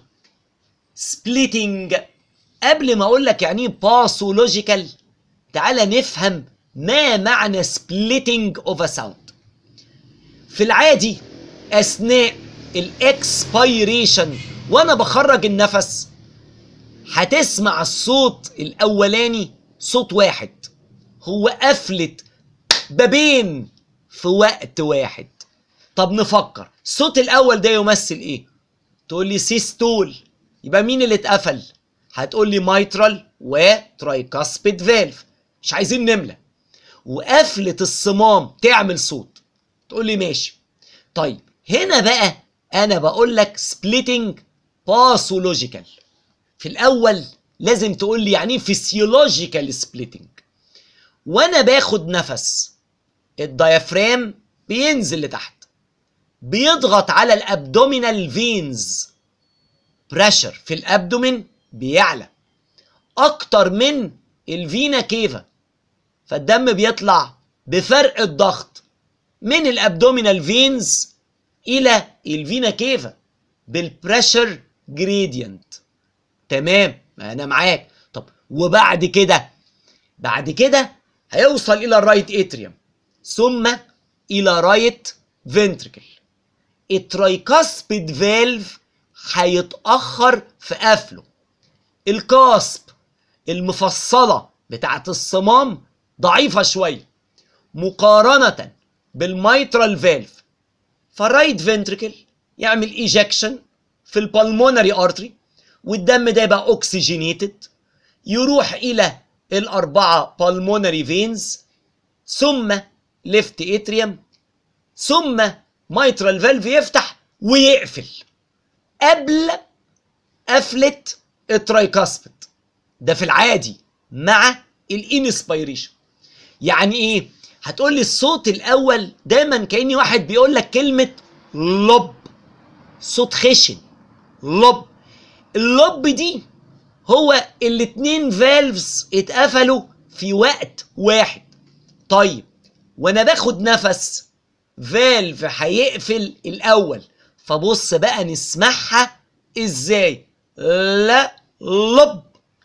سبليتنج قبل ما اقول لك يعني ايه باثولوجيكال تعالى نفهم ما معنى سبليتنج اوف ا ساوند في العادي اثناء الاكسبيريشن وانا بخرج النفس هتسمع الصوت الاولاني صوت واحد هو قفلة بابين في وقت واحد طب نفكر الصوت الاول ده يمثل ايه تقول لي سيستول يبقى مين اللي اتقفل هتقول لي مايترال وترايكاسبيد فالف مش عايزين نملى وقفلة الصمام تعمل صوت تقول لي ماشي طيب هنا بقى انا بقول لك سبليتنج باثولوجيكال في الاول لازم تقول لي يعني ايه فيسيولوجيكال سبليتنج وانا باخد نفس الديافرام بينزل لتحت بيضغط على الابدومينال فينز بريشر في الابدومين بيعلى اكتر من الفينا كيفا فالدم بيطلع بفرق الضغط من الابدومينال فينز الى الفينا كيفا بالبريشر جريدينت تمام ما انا معاك طب وبعد كده بعد كده هيوصل الى الرايت اتريوم ثم الى رايت فنتركل الترايكاسبيد فالف هيتاخر في قفله الكاسب المفصله بتاعت الصمام ضعيفه شويه مقارنه بالميترال فالف فالرايت فنتركل يعمل ايجكشن في البلمونري ارتري والدم ده يبقى اوكسجينيتد يروح الى الاربعه بالمونري فينز ثم ليفت اتريوم ثم مايترال فالف يفتح ويقفل قبل قفله الترايكاسبيد ده في العادي مع الانسبيريشن يعني ايه هتقول لي الصوت الاول دايما كاني واحد بيقول لك كلمه لب صوت خشن لب اللب دي هو الاتنين فالفز اتقفلوا في وقت واحد طيب وانا باخد نفس فالف هيقفل الاول فبص بقى نسمعها ازاي لا لب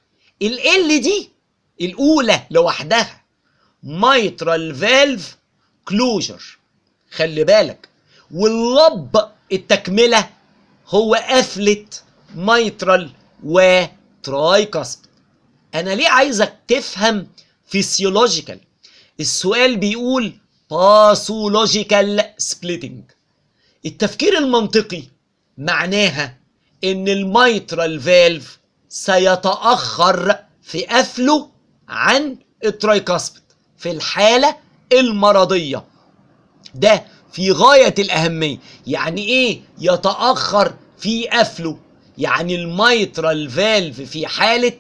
ال دي الاولى لوحدها مايترال فالف كلوجر خلي بالك واللب التكملة هو قفلة مايترال وترايكاسبيد انا ليه عايزك تفهم فيسيولوجيكال السؤال بيقول باثولوجيكال سبليتنج التفكير المنطقي معناها ان الميترال فالف سيتاخر في قفله عن الترايكاسبيد في الحاله المرضيه ده في غايه الاهميه يعني ايه يتاخر في قفله يعني الميترال فالف في حاله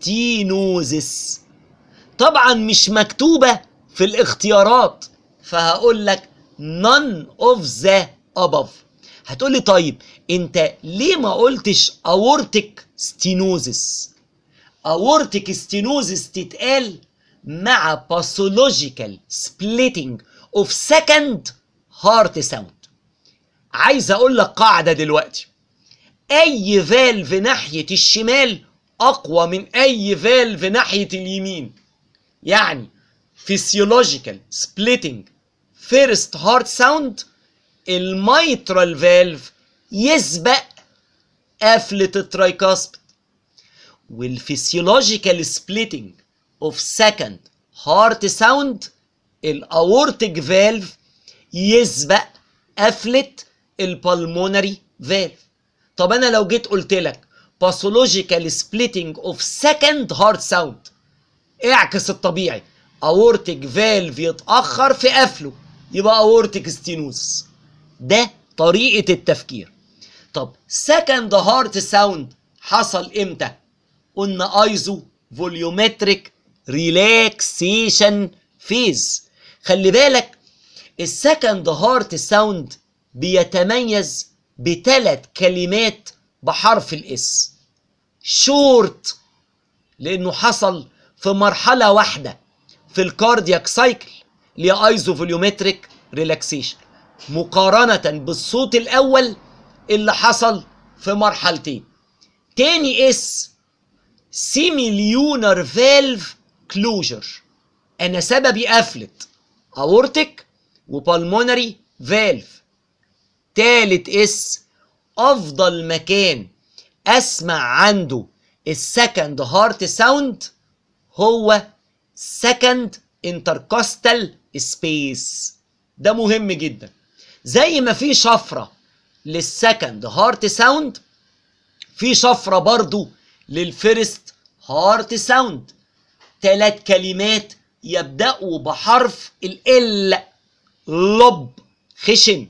ستينوزس طبعا مش مكتوبه في الاختيارات فهقول لك none of the above هتقول لي طيب انت ليه ما قلتش aortic stenosis aortic stenosis تتقال مع pathological splitting of second heart sound عايز اقول لك قاعده دلوقتي اي فالف ناحيه الشمال اقوى من اي فالف ناحيه اليمين يعني physiological splitting first heart sound الميترال فالف يسبق قفلة الترايكاسبيد والفسيولوجيكال سبليتنج اوف سكند هارت ساوند الاورتيك فالف يسبق قفلة البلمونري فالف طب انا لو جيت قلت لك باثولوجيكال سبليتنج اوف سكند هارت ساوند اعكس الطبيعي اورتيك فالف يتاخر في قفله يبقى اورتيك ستينوس ده طريقه التفكير طب سكند هارت ساوند حصل امتى قلنا ايزو فوليومتريك ريلاكسيشن فيز خلي بالك السكند هارت ساوند بيتميز بثلاث كلمات بحرف الاس شورت لانه حصل في مرحله واحده في الكاردياك سايكل اللي هي ايزو فوليومتريك ريلاكسيشن مقارنه بالصوت الاول اللي حصل في مرحلتين تاني اس سيميليونر فالف كلوجر انا سببي قفلت اورتيك وبالمونري فالف تالت اس افضل مكان اسمع عنده السكند هارت ساوند هو سكند انتركوستال سبيس ده مهم جدا زي ما في شفره للسكند هارت ساوند في شفره برضو للفيرست هارت ساوند ثلاث كلمات يبدأوا بحرف ال لب خشن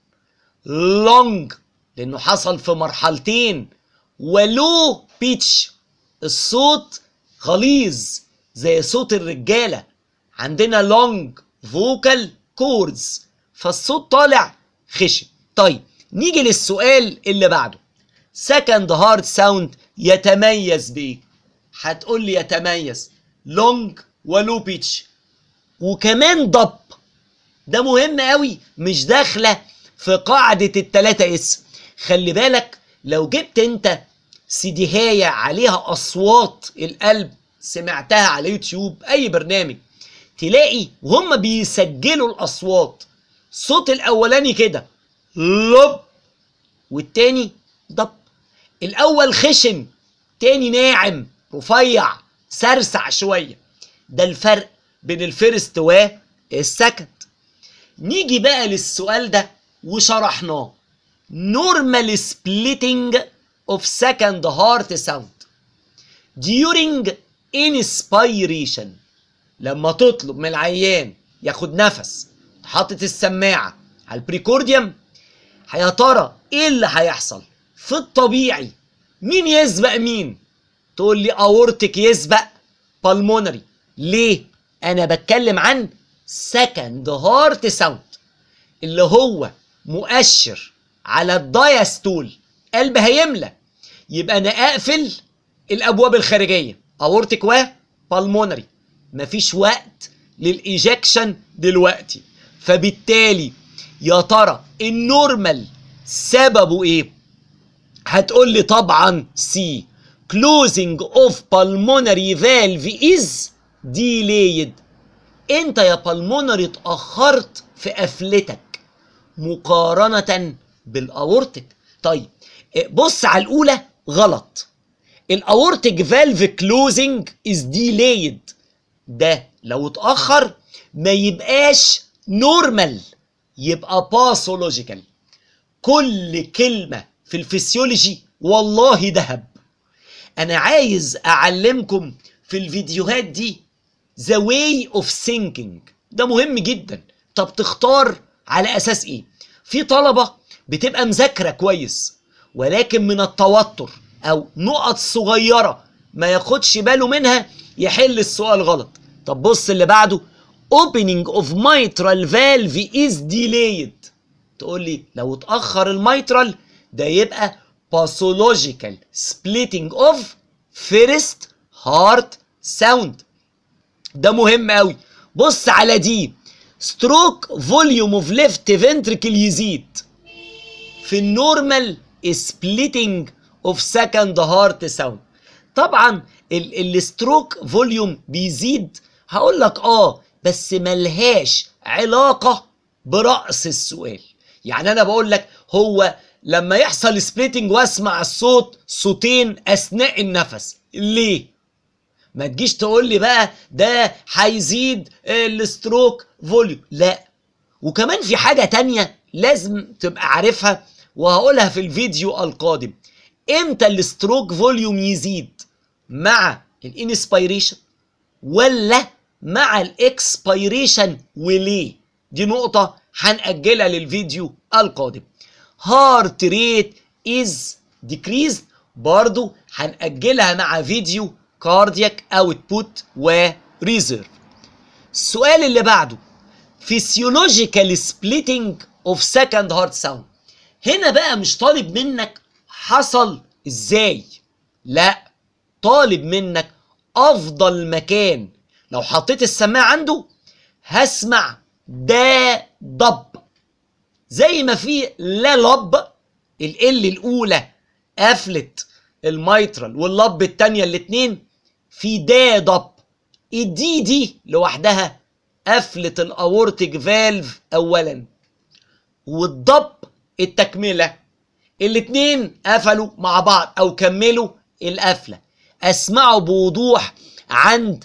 لونج لانه حصل في مرحلتين ولو بيتش الصوت غليظ زي صوت الرجاله عندنا لونج فوكال كوردز فالصوت طالع خشن طيب نيجي للسؤال اللي بعده سكند هارد ساوند يتميز بايه هتقول لي يتميز لونج ولو بيتش وكمان ضب ده مهم قوي مش داخله في قاعده التلاتة اس خلي بالك لو جبت انت سيديهاية عليها اصوات القلب سمعتها على يوتيوب اي برنامج تلاقي وهم بيسجلوا الاصوات الصوت الاولاني كده لب والتاني ضب الاول خشن تاني ناعم رفيع سرسع شويه ده الفرق بين الفيرست والسكند نيجي بقى للسؤال ده وشرحناه normal splitting of second heart sound during inspiration لما تطلب من العيان ياخد نفس حاطط السماعة على البريكورديوم يا ترى ايه اللي هيحصل في الطبيعي مين يسبق مين تقول لي اورتك يسبق بالمونري ليه انا بتكلم عن سكند هارت ساوند اللي هو مؤشر على الدايستول قلب هيملى يبقى انا اقفل الابواب الخارجيه اورتك وبالمونري مفيش وقت للايجكشن دلوقتي فبالتالي يا ترى النورمال سببه ايه هتقول لي طبعا سي closing of pulmonary valve is delayed انت يا pulmonary اتاخرت في قفلتك مقارنة بالاورتك طيب بص على الاولى غلط الاورتك فالف كلوزنج از ديلايد ده لو اتاخر ما يبقاش نورمال يبقى باثولوجيكال كل كلمه في الفسيولوجي والله ذهب انا عايز اعلمكم في الفيديوهات دي the way of thinking ده مهم جدا طب تختار على اساس ايه في طلبه بتبقى مذاكره كويس ولكن من التوتر او نقط صغيره ما ياخدش باله منها يحل السؤال غلط طب بص اللي بعده opening of mitral valve is delayed تقول لي لو اتاخر الميترال ده يبقى pathological splitting of first heart sound ده مهم قوي بص على دي ستروك فوليوم اوف ليفت فنتركل يزيد في النورمال سبليتنج اوف سكند هارت ساوند طبعا الستروك فوليوم بيزيد هقول لك اه بس ملهاش علاقه براس السؤال يعني انا بقول لك هو لما يحصل سبليتنج واسمع الصوت صوتين اثناء النفس ليه ما تجيش تقول لي بقى ده هيزيد الستروك فوليوم لا وكمان في حاجة تانية لازم تبقى عارفها وهقولها في الفيديو القادم امتى الستروك فوليوم يزيد مع الانسبيريشن ولا مع الاكسبيريشن وليه دي نقطة هنأجلها للفيديو القادم هارت ريت از decreased برضو هنأجلها مع فيديو كاردياك اوتبوت وريزيرف السؤال اللي بعده فيسيولوجيكال سبليتنج اوف سكند هارت ساوند هنا بقى مش طالب منك حصل ازاي لا طالب منك افضل مكان لو حطيت السماعه عنده هسمع دا ضب زي ما في لا لب ال الاولى قفلت الميترال واللب التانية الاتنين في دا ضب الدي دي لوحدها قفلت الاورتيك فالف اولا والضب التكملة الاتنين قفلوا مع بعض او كملوا القفلة اسمعوا بوضوح عند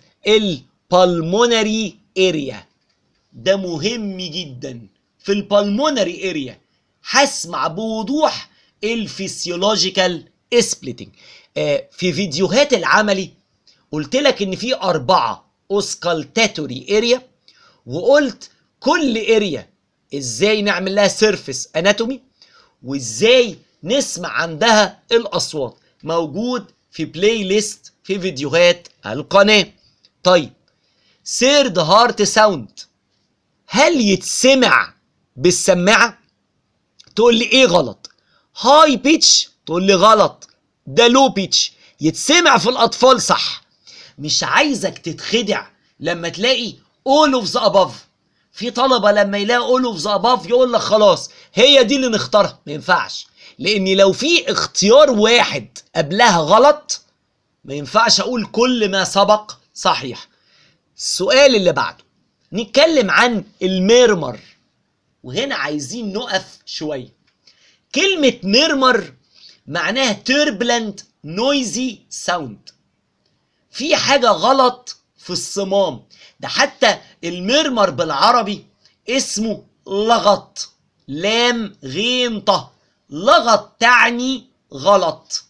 البالمونري اريا ده مهم جدا في البالمونري اريا هسمع بوضوح الفسيولوجيكال سبليتنج آه في فيديوهات العملي قلت لك ان في اربعه اوسكالتاتوري اريا وقلت كل اريا ازاي نعمل لها سيرفيس اناتومي وازاي نسمع عندها الاصوات موجود في بلاي ليست في فيديوهات القناه طيب سيرد هارت ساوند هل يتسمع بالسماعه تقول لي ايه غلط هاي بيتش تقول لي غلط ده لو بيتش يتسمع في الاطفال صح مش عايزك تتخدع لما تلاقي all of the above في طلبة لما يلاقي all of the above يقول لك خلاص هي دي اللي نختارها ما ينفعش لان لو في اختيار واحد قبلها غلط ما ينفعش اقول كل ما سبق صحيح السؤال اللي بعده نتكلم عن الميرمر وهنا عايزين نقف شوية كلمة ميرمر معناها turbulent noisy sound في حاجة غلط في الصمام ده حتى المرمر بالعربي اسمه لغط لام غين طه لغط تعني غلط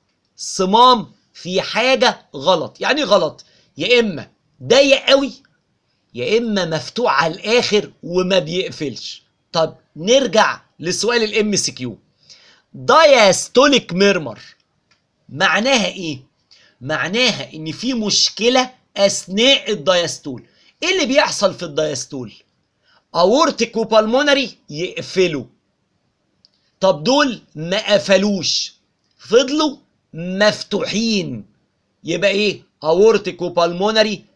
صمام في حاجة غلط يعني غلط يا إما ضيق قوي يا إما مفتوح على الآخر وما بيقفلش طب نرجع لسؤال الام سي كيو دايستوليك ميرمر معناها ايه معناها ان في مشكله اثناء الدايستول ايه اللي بيحصل في الدايستول اورتيك وبالمونري يقفلوا طب دول ما قفلوش فضلوا مفتوحين يبقى ايه اورتيك وبالمونري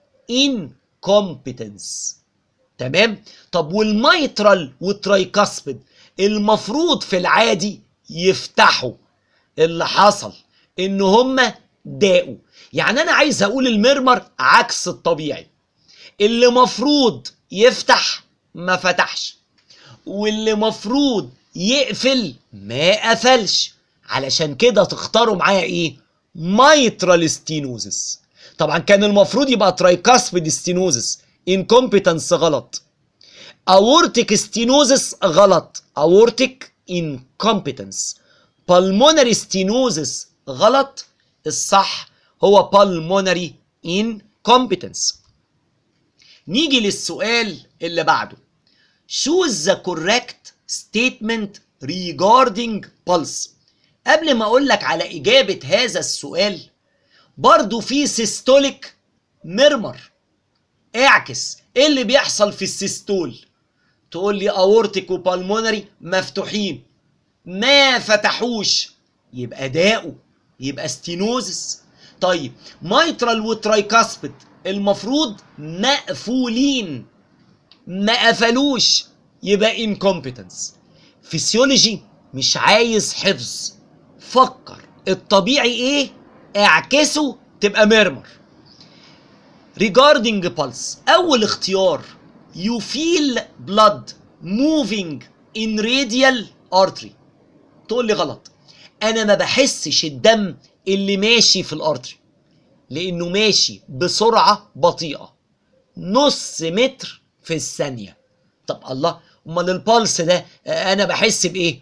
انكومبتنس تمام طب والميترال والترايكاسبيد المفروض في العادي يفتحوا اللي حصل ان هما داقوا يعني انا عايز اقول المرمر عكس الطبيعي اللي مفروض يفتح ما فتحش واللي مفروض يقفل ما قفلش علشان كده تختاروا معايا ايه مايترال ستينوزس طبعا كان المفروض يبقى ترايكاسبيد ستينوزس انكومبتنس غلط اورتيك ستينوزس غلط اورتيك انكومبتنس بالمونري ستينوزس غلط الصح هو بالمونري انكومبتنس نيجي للسؤال اللي بعده choose the correct statement regarding pulse قبل ما اقول لك على اجابه هذا السؤال برضو في سيستوليك ميرمر اعكس ايه اللي بيحصل في السيستول تقول لي اورتيك وبالمونري مفتوحين ما فتحوش يبقى داقوا يبقى ستينوزس طيب مايترال وترايكاسبيد المفروض مقفولين ما قفلوش يبقى انكومبتنس فيسيولوجي مش عايز حفظ فكر الطبيعي ايه اعكسه تبقى ميرمر regarding pulse اول اختيار you feel blood moving in radial artery تقول لي غلط انا ما بحسش الدم اللي ماشي في الارتري لانه ماشي بسرعه بطيئه نص متر في الثانيه طب الله امال البلس ده آه، انا بحس بايه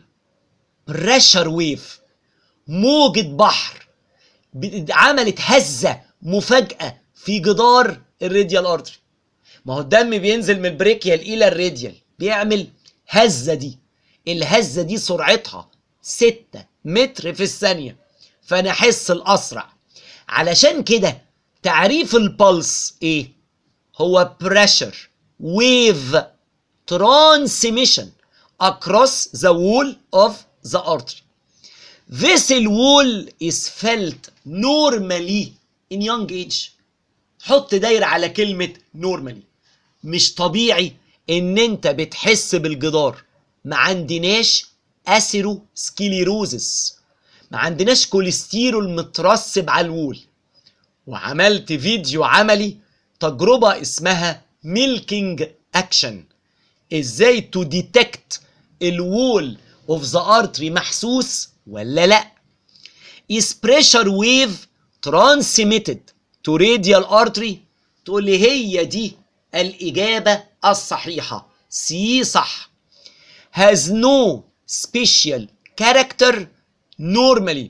بريشر ويف موجة بحر ب- عملت هزة مفاجأة في جدار الراديال ارتري ما هو الدم بينزل من البريكيال الى الراديال بيعمل هزة دي الهزة دي سرعتها 6 متر في الثانية فانا احس الاسرع علشان كده تعريف البلس ايه هو pressure wave transmission across the wall of the artery vessel wall is felt normally in young age حط دايرة على كلمة normally مش طبيعي ان انت بتحس بالجدار ما عندناش اسيرو سكليروزس ما عندناش كوليسترول مترسب على الوول وعملت فيديو عملي تجربة اسمها ميلكينج اكشن ازاي تو ديتكت الوول اوف ذا ارتري محسوس ولا لا is pressure wave transmitted to radial artery تقول لي هي دي الإجابة الصحيحة سي صح has no special character normally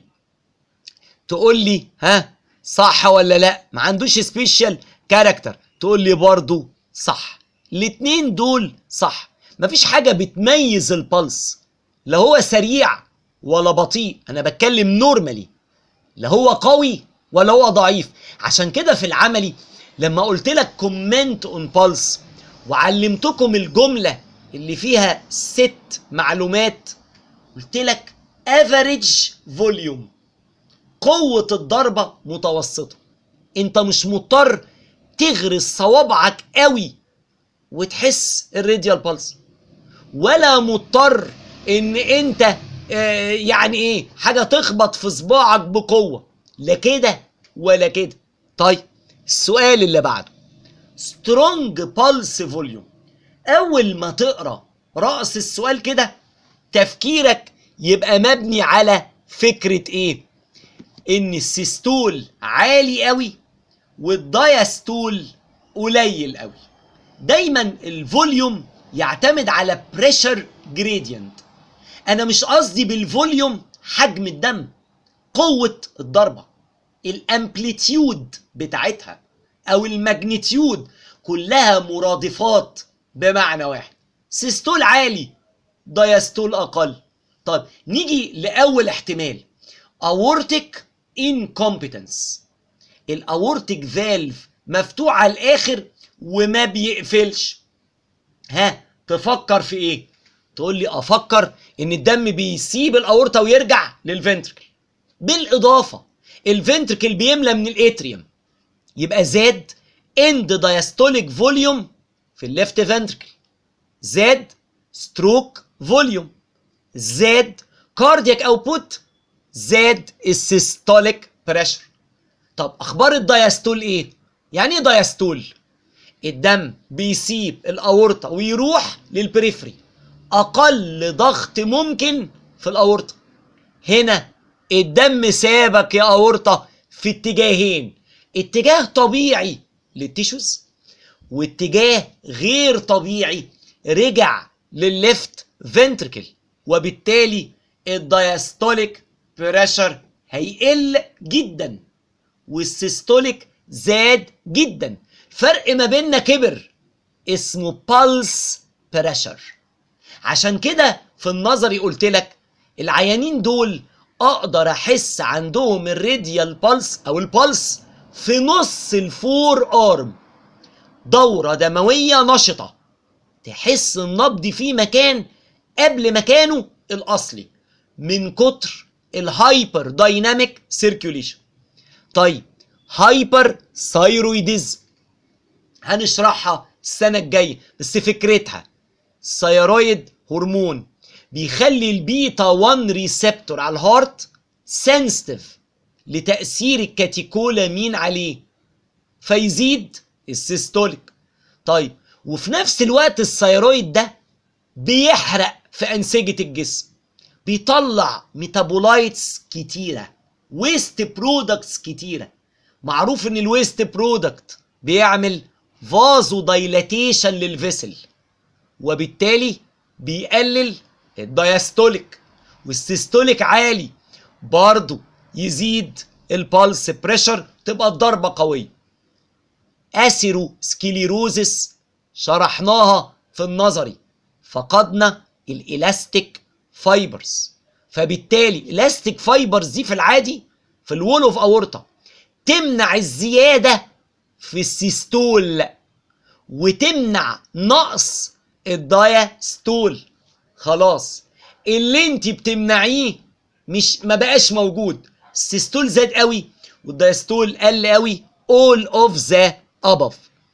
تقول لي ها صح ولا لا ما عندوش سبيشال كاركتر تقول لي برضو صح الاتنين دول صح مفيش حاجة بتميز البلس لا هو سريع ولا بطيء انا بتكلم نورمالي لا هو قوي ولا هو ضعيف عشان كده في العملي لما قلت لك كومنت اون بالس وعلمتكم الجملة اللي فيها ست معلومات قلت لك افريج فوليوم قوة الضربة متوسطة انت مش مضطر تغرس صوابعك قوي وتحس الراديال بالس ولا مضطر ان انت آه، يعني ايه حاجة تخبط في صباعك بقوة لا كده ولا كده طيب السؤال اللي بعده سترونج بالس فوليوم اول ما تقرا رأس السؤال كده تفكيرك يبقى مبني على فكرة ايه ان السيستول عالي قوي والدايستول قليل قوي دايما الفوليوم يعتمد على بريشر جريدينت انا مش قصدي بالفوليوم حجم الدم قوة الضربة الامبليتيود بتاعتها او الماجنتيود كلها مرادفات بمعنى واحد سيستول عالي دايستول اقل طيب نيجي لاول احتمال اورتيك انكومبتنس الاورتيك فالف مفتوح على الاخر وما بيقفلش ها تفكر في ايه تقول لي افكر ان الدم بيسيب الاورطه ويرجع للفنتركل بالاضافه الفنتركل بيملى من الاتريوم يبقى زاد اند دايستوليك فوليوم في الليفت فنتركل زاد ستروك فوليوم زاد كاردياك اوتبوت زاد السيستوليك بريشر طب اخبار الدايستول ايه يعني ايه دايستول الدم بيسيب الاورطه ويروح للبريفري اقل ضغط ممكن في الاورطه هنا الدم سابك يا اورطه في اتجاهين اتجاه طبيعي للتيشوز واتجاه غير طبيعي رجع للليفت فنتركل وبالتالي الدايستوليك بريشر هيقل جدا والسيستوليك زاد جدا فرق ما بيننا كبر اسمه بالس بريشر عشان كده في النظري قلت لك العيانين دول اقدر احس عندهم الراديال بالس او البلس في نص الفور ارم دورة دموية نشطة تحس النبض في مكان قبل مكانه الأصلي من كتر الهايبر دايناميك سيركيوليشن طيب هايبر ثايرويديزم هنشرحها السنة الجاية بس فكرتها الثيرويد هرمون بيخلي البيتا 1 ريسبتور على الهارت سنسيتيف لتأثير الكاتيكولامين عليه فيزيد السيستوليك طيب وفي نفس الوقت الثيرويد ده بيحرق في أنسجة الجسم بيطلع ميتابولايتس كتيرة ويست برودكتس كتيرة معروف ان الويست برودكت بيعمل فازو دايلاتيشن للفيسل وبالتالي بيقلل الدايستوليك والسيستوليك عالي برضه يزيد البالس بريشر تبقى الضربة قوية اسيرو سكليروزس شرحناها في النظري فقدنا الالاستيك فايبرز فبالتالي الاستيك فايبرز دي في العادي في الول اوف اورتا تمنع الزياده في السيستول وتمنع نقص الدايستول خلاص اللي انت بتمنعيه مش ما بقاش موجود السيستول زاد قوي والدايستول قل قوي all of the above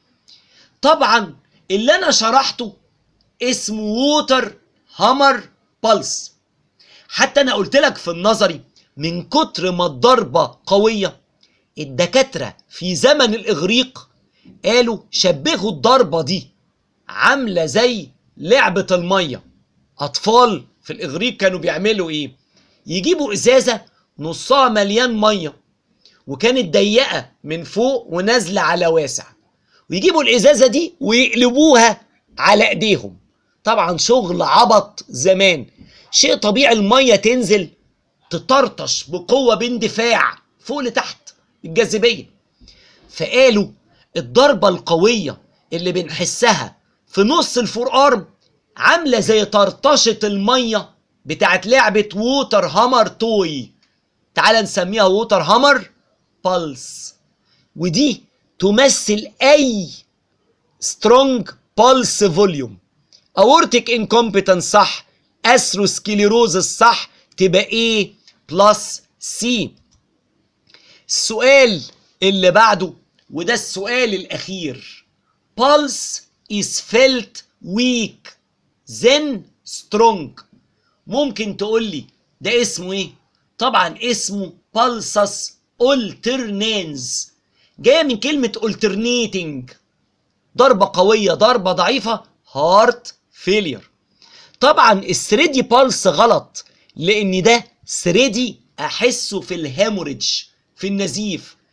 طبعا اللي انا شرحته اسمه ووتر هامر بالس حتى انا قلت لك في النظري من كتر ما الضربه قويه الدكاتره في زمن الاغريق قالوا شبهوا الضربه دي عامله زي لعبه الميه اطفال في الاغريق كانوا بيعملوا ايه يجيبوا ازازه نصها مليان ميه وكانت ضيقه من فوق ونازله على واسع ويجيبوا الازازه دي ويقلبوها على ايديهم طبعا شغل عبط زمان شيء طبيعي الميه تنزل تطرطش بقوه باندفاع فوق لتحت الجاذبيه فقالوا الضربه القويه اللي بنحسها في نص الفور ارم عامله زي طرطشه الميه بتاعت لعبه ووتر هامر توي تعال نسميها ووتر هامر بالس ودي تمثل اي سترونج بالس فوليوم اورتيك انكومبتنس صح اثروسكليروزس صح تبقى ايه بلس سي السؤال اللي بعده وده السؤال الاخير pulse is felt weak then strong ممكن تقول لي ده اسمه ايه طبعا اسمه pulsus alternans جايه من كلمه alternating ضربه قويه ضربه ضعيفه هارت فيلير طبعا الثريدي بالس غلط لان ده ثريدي احسه في الهيموريدج في النزيف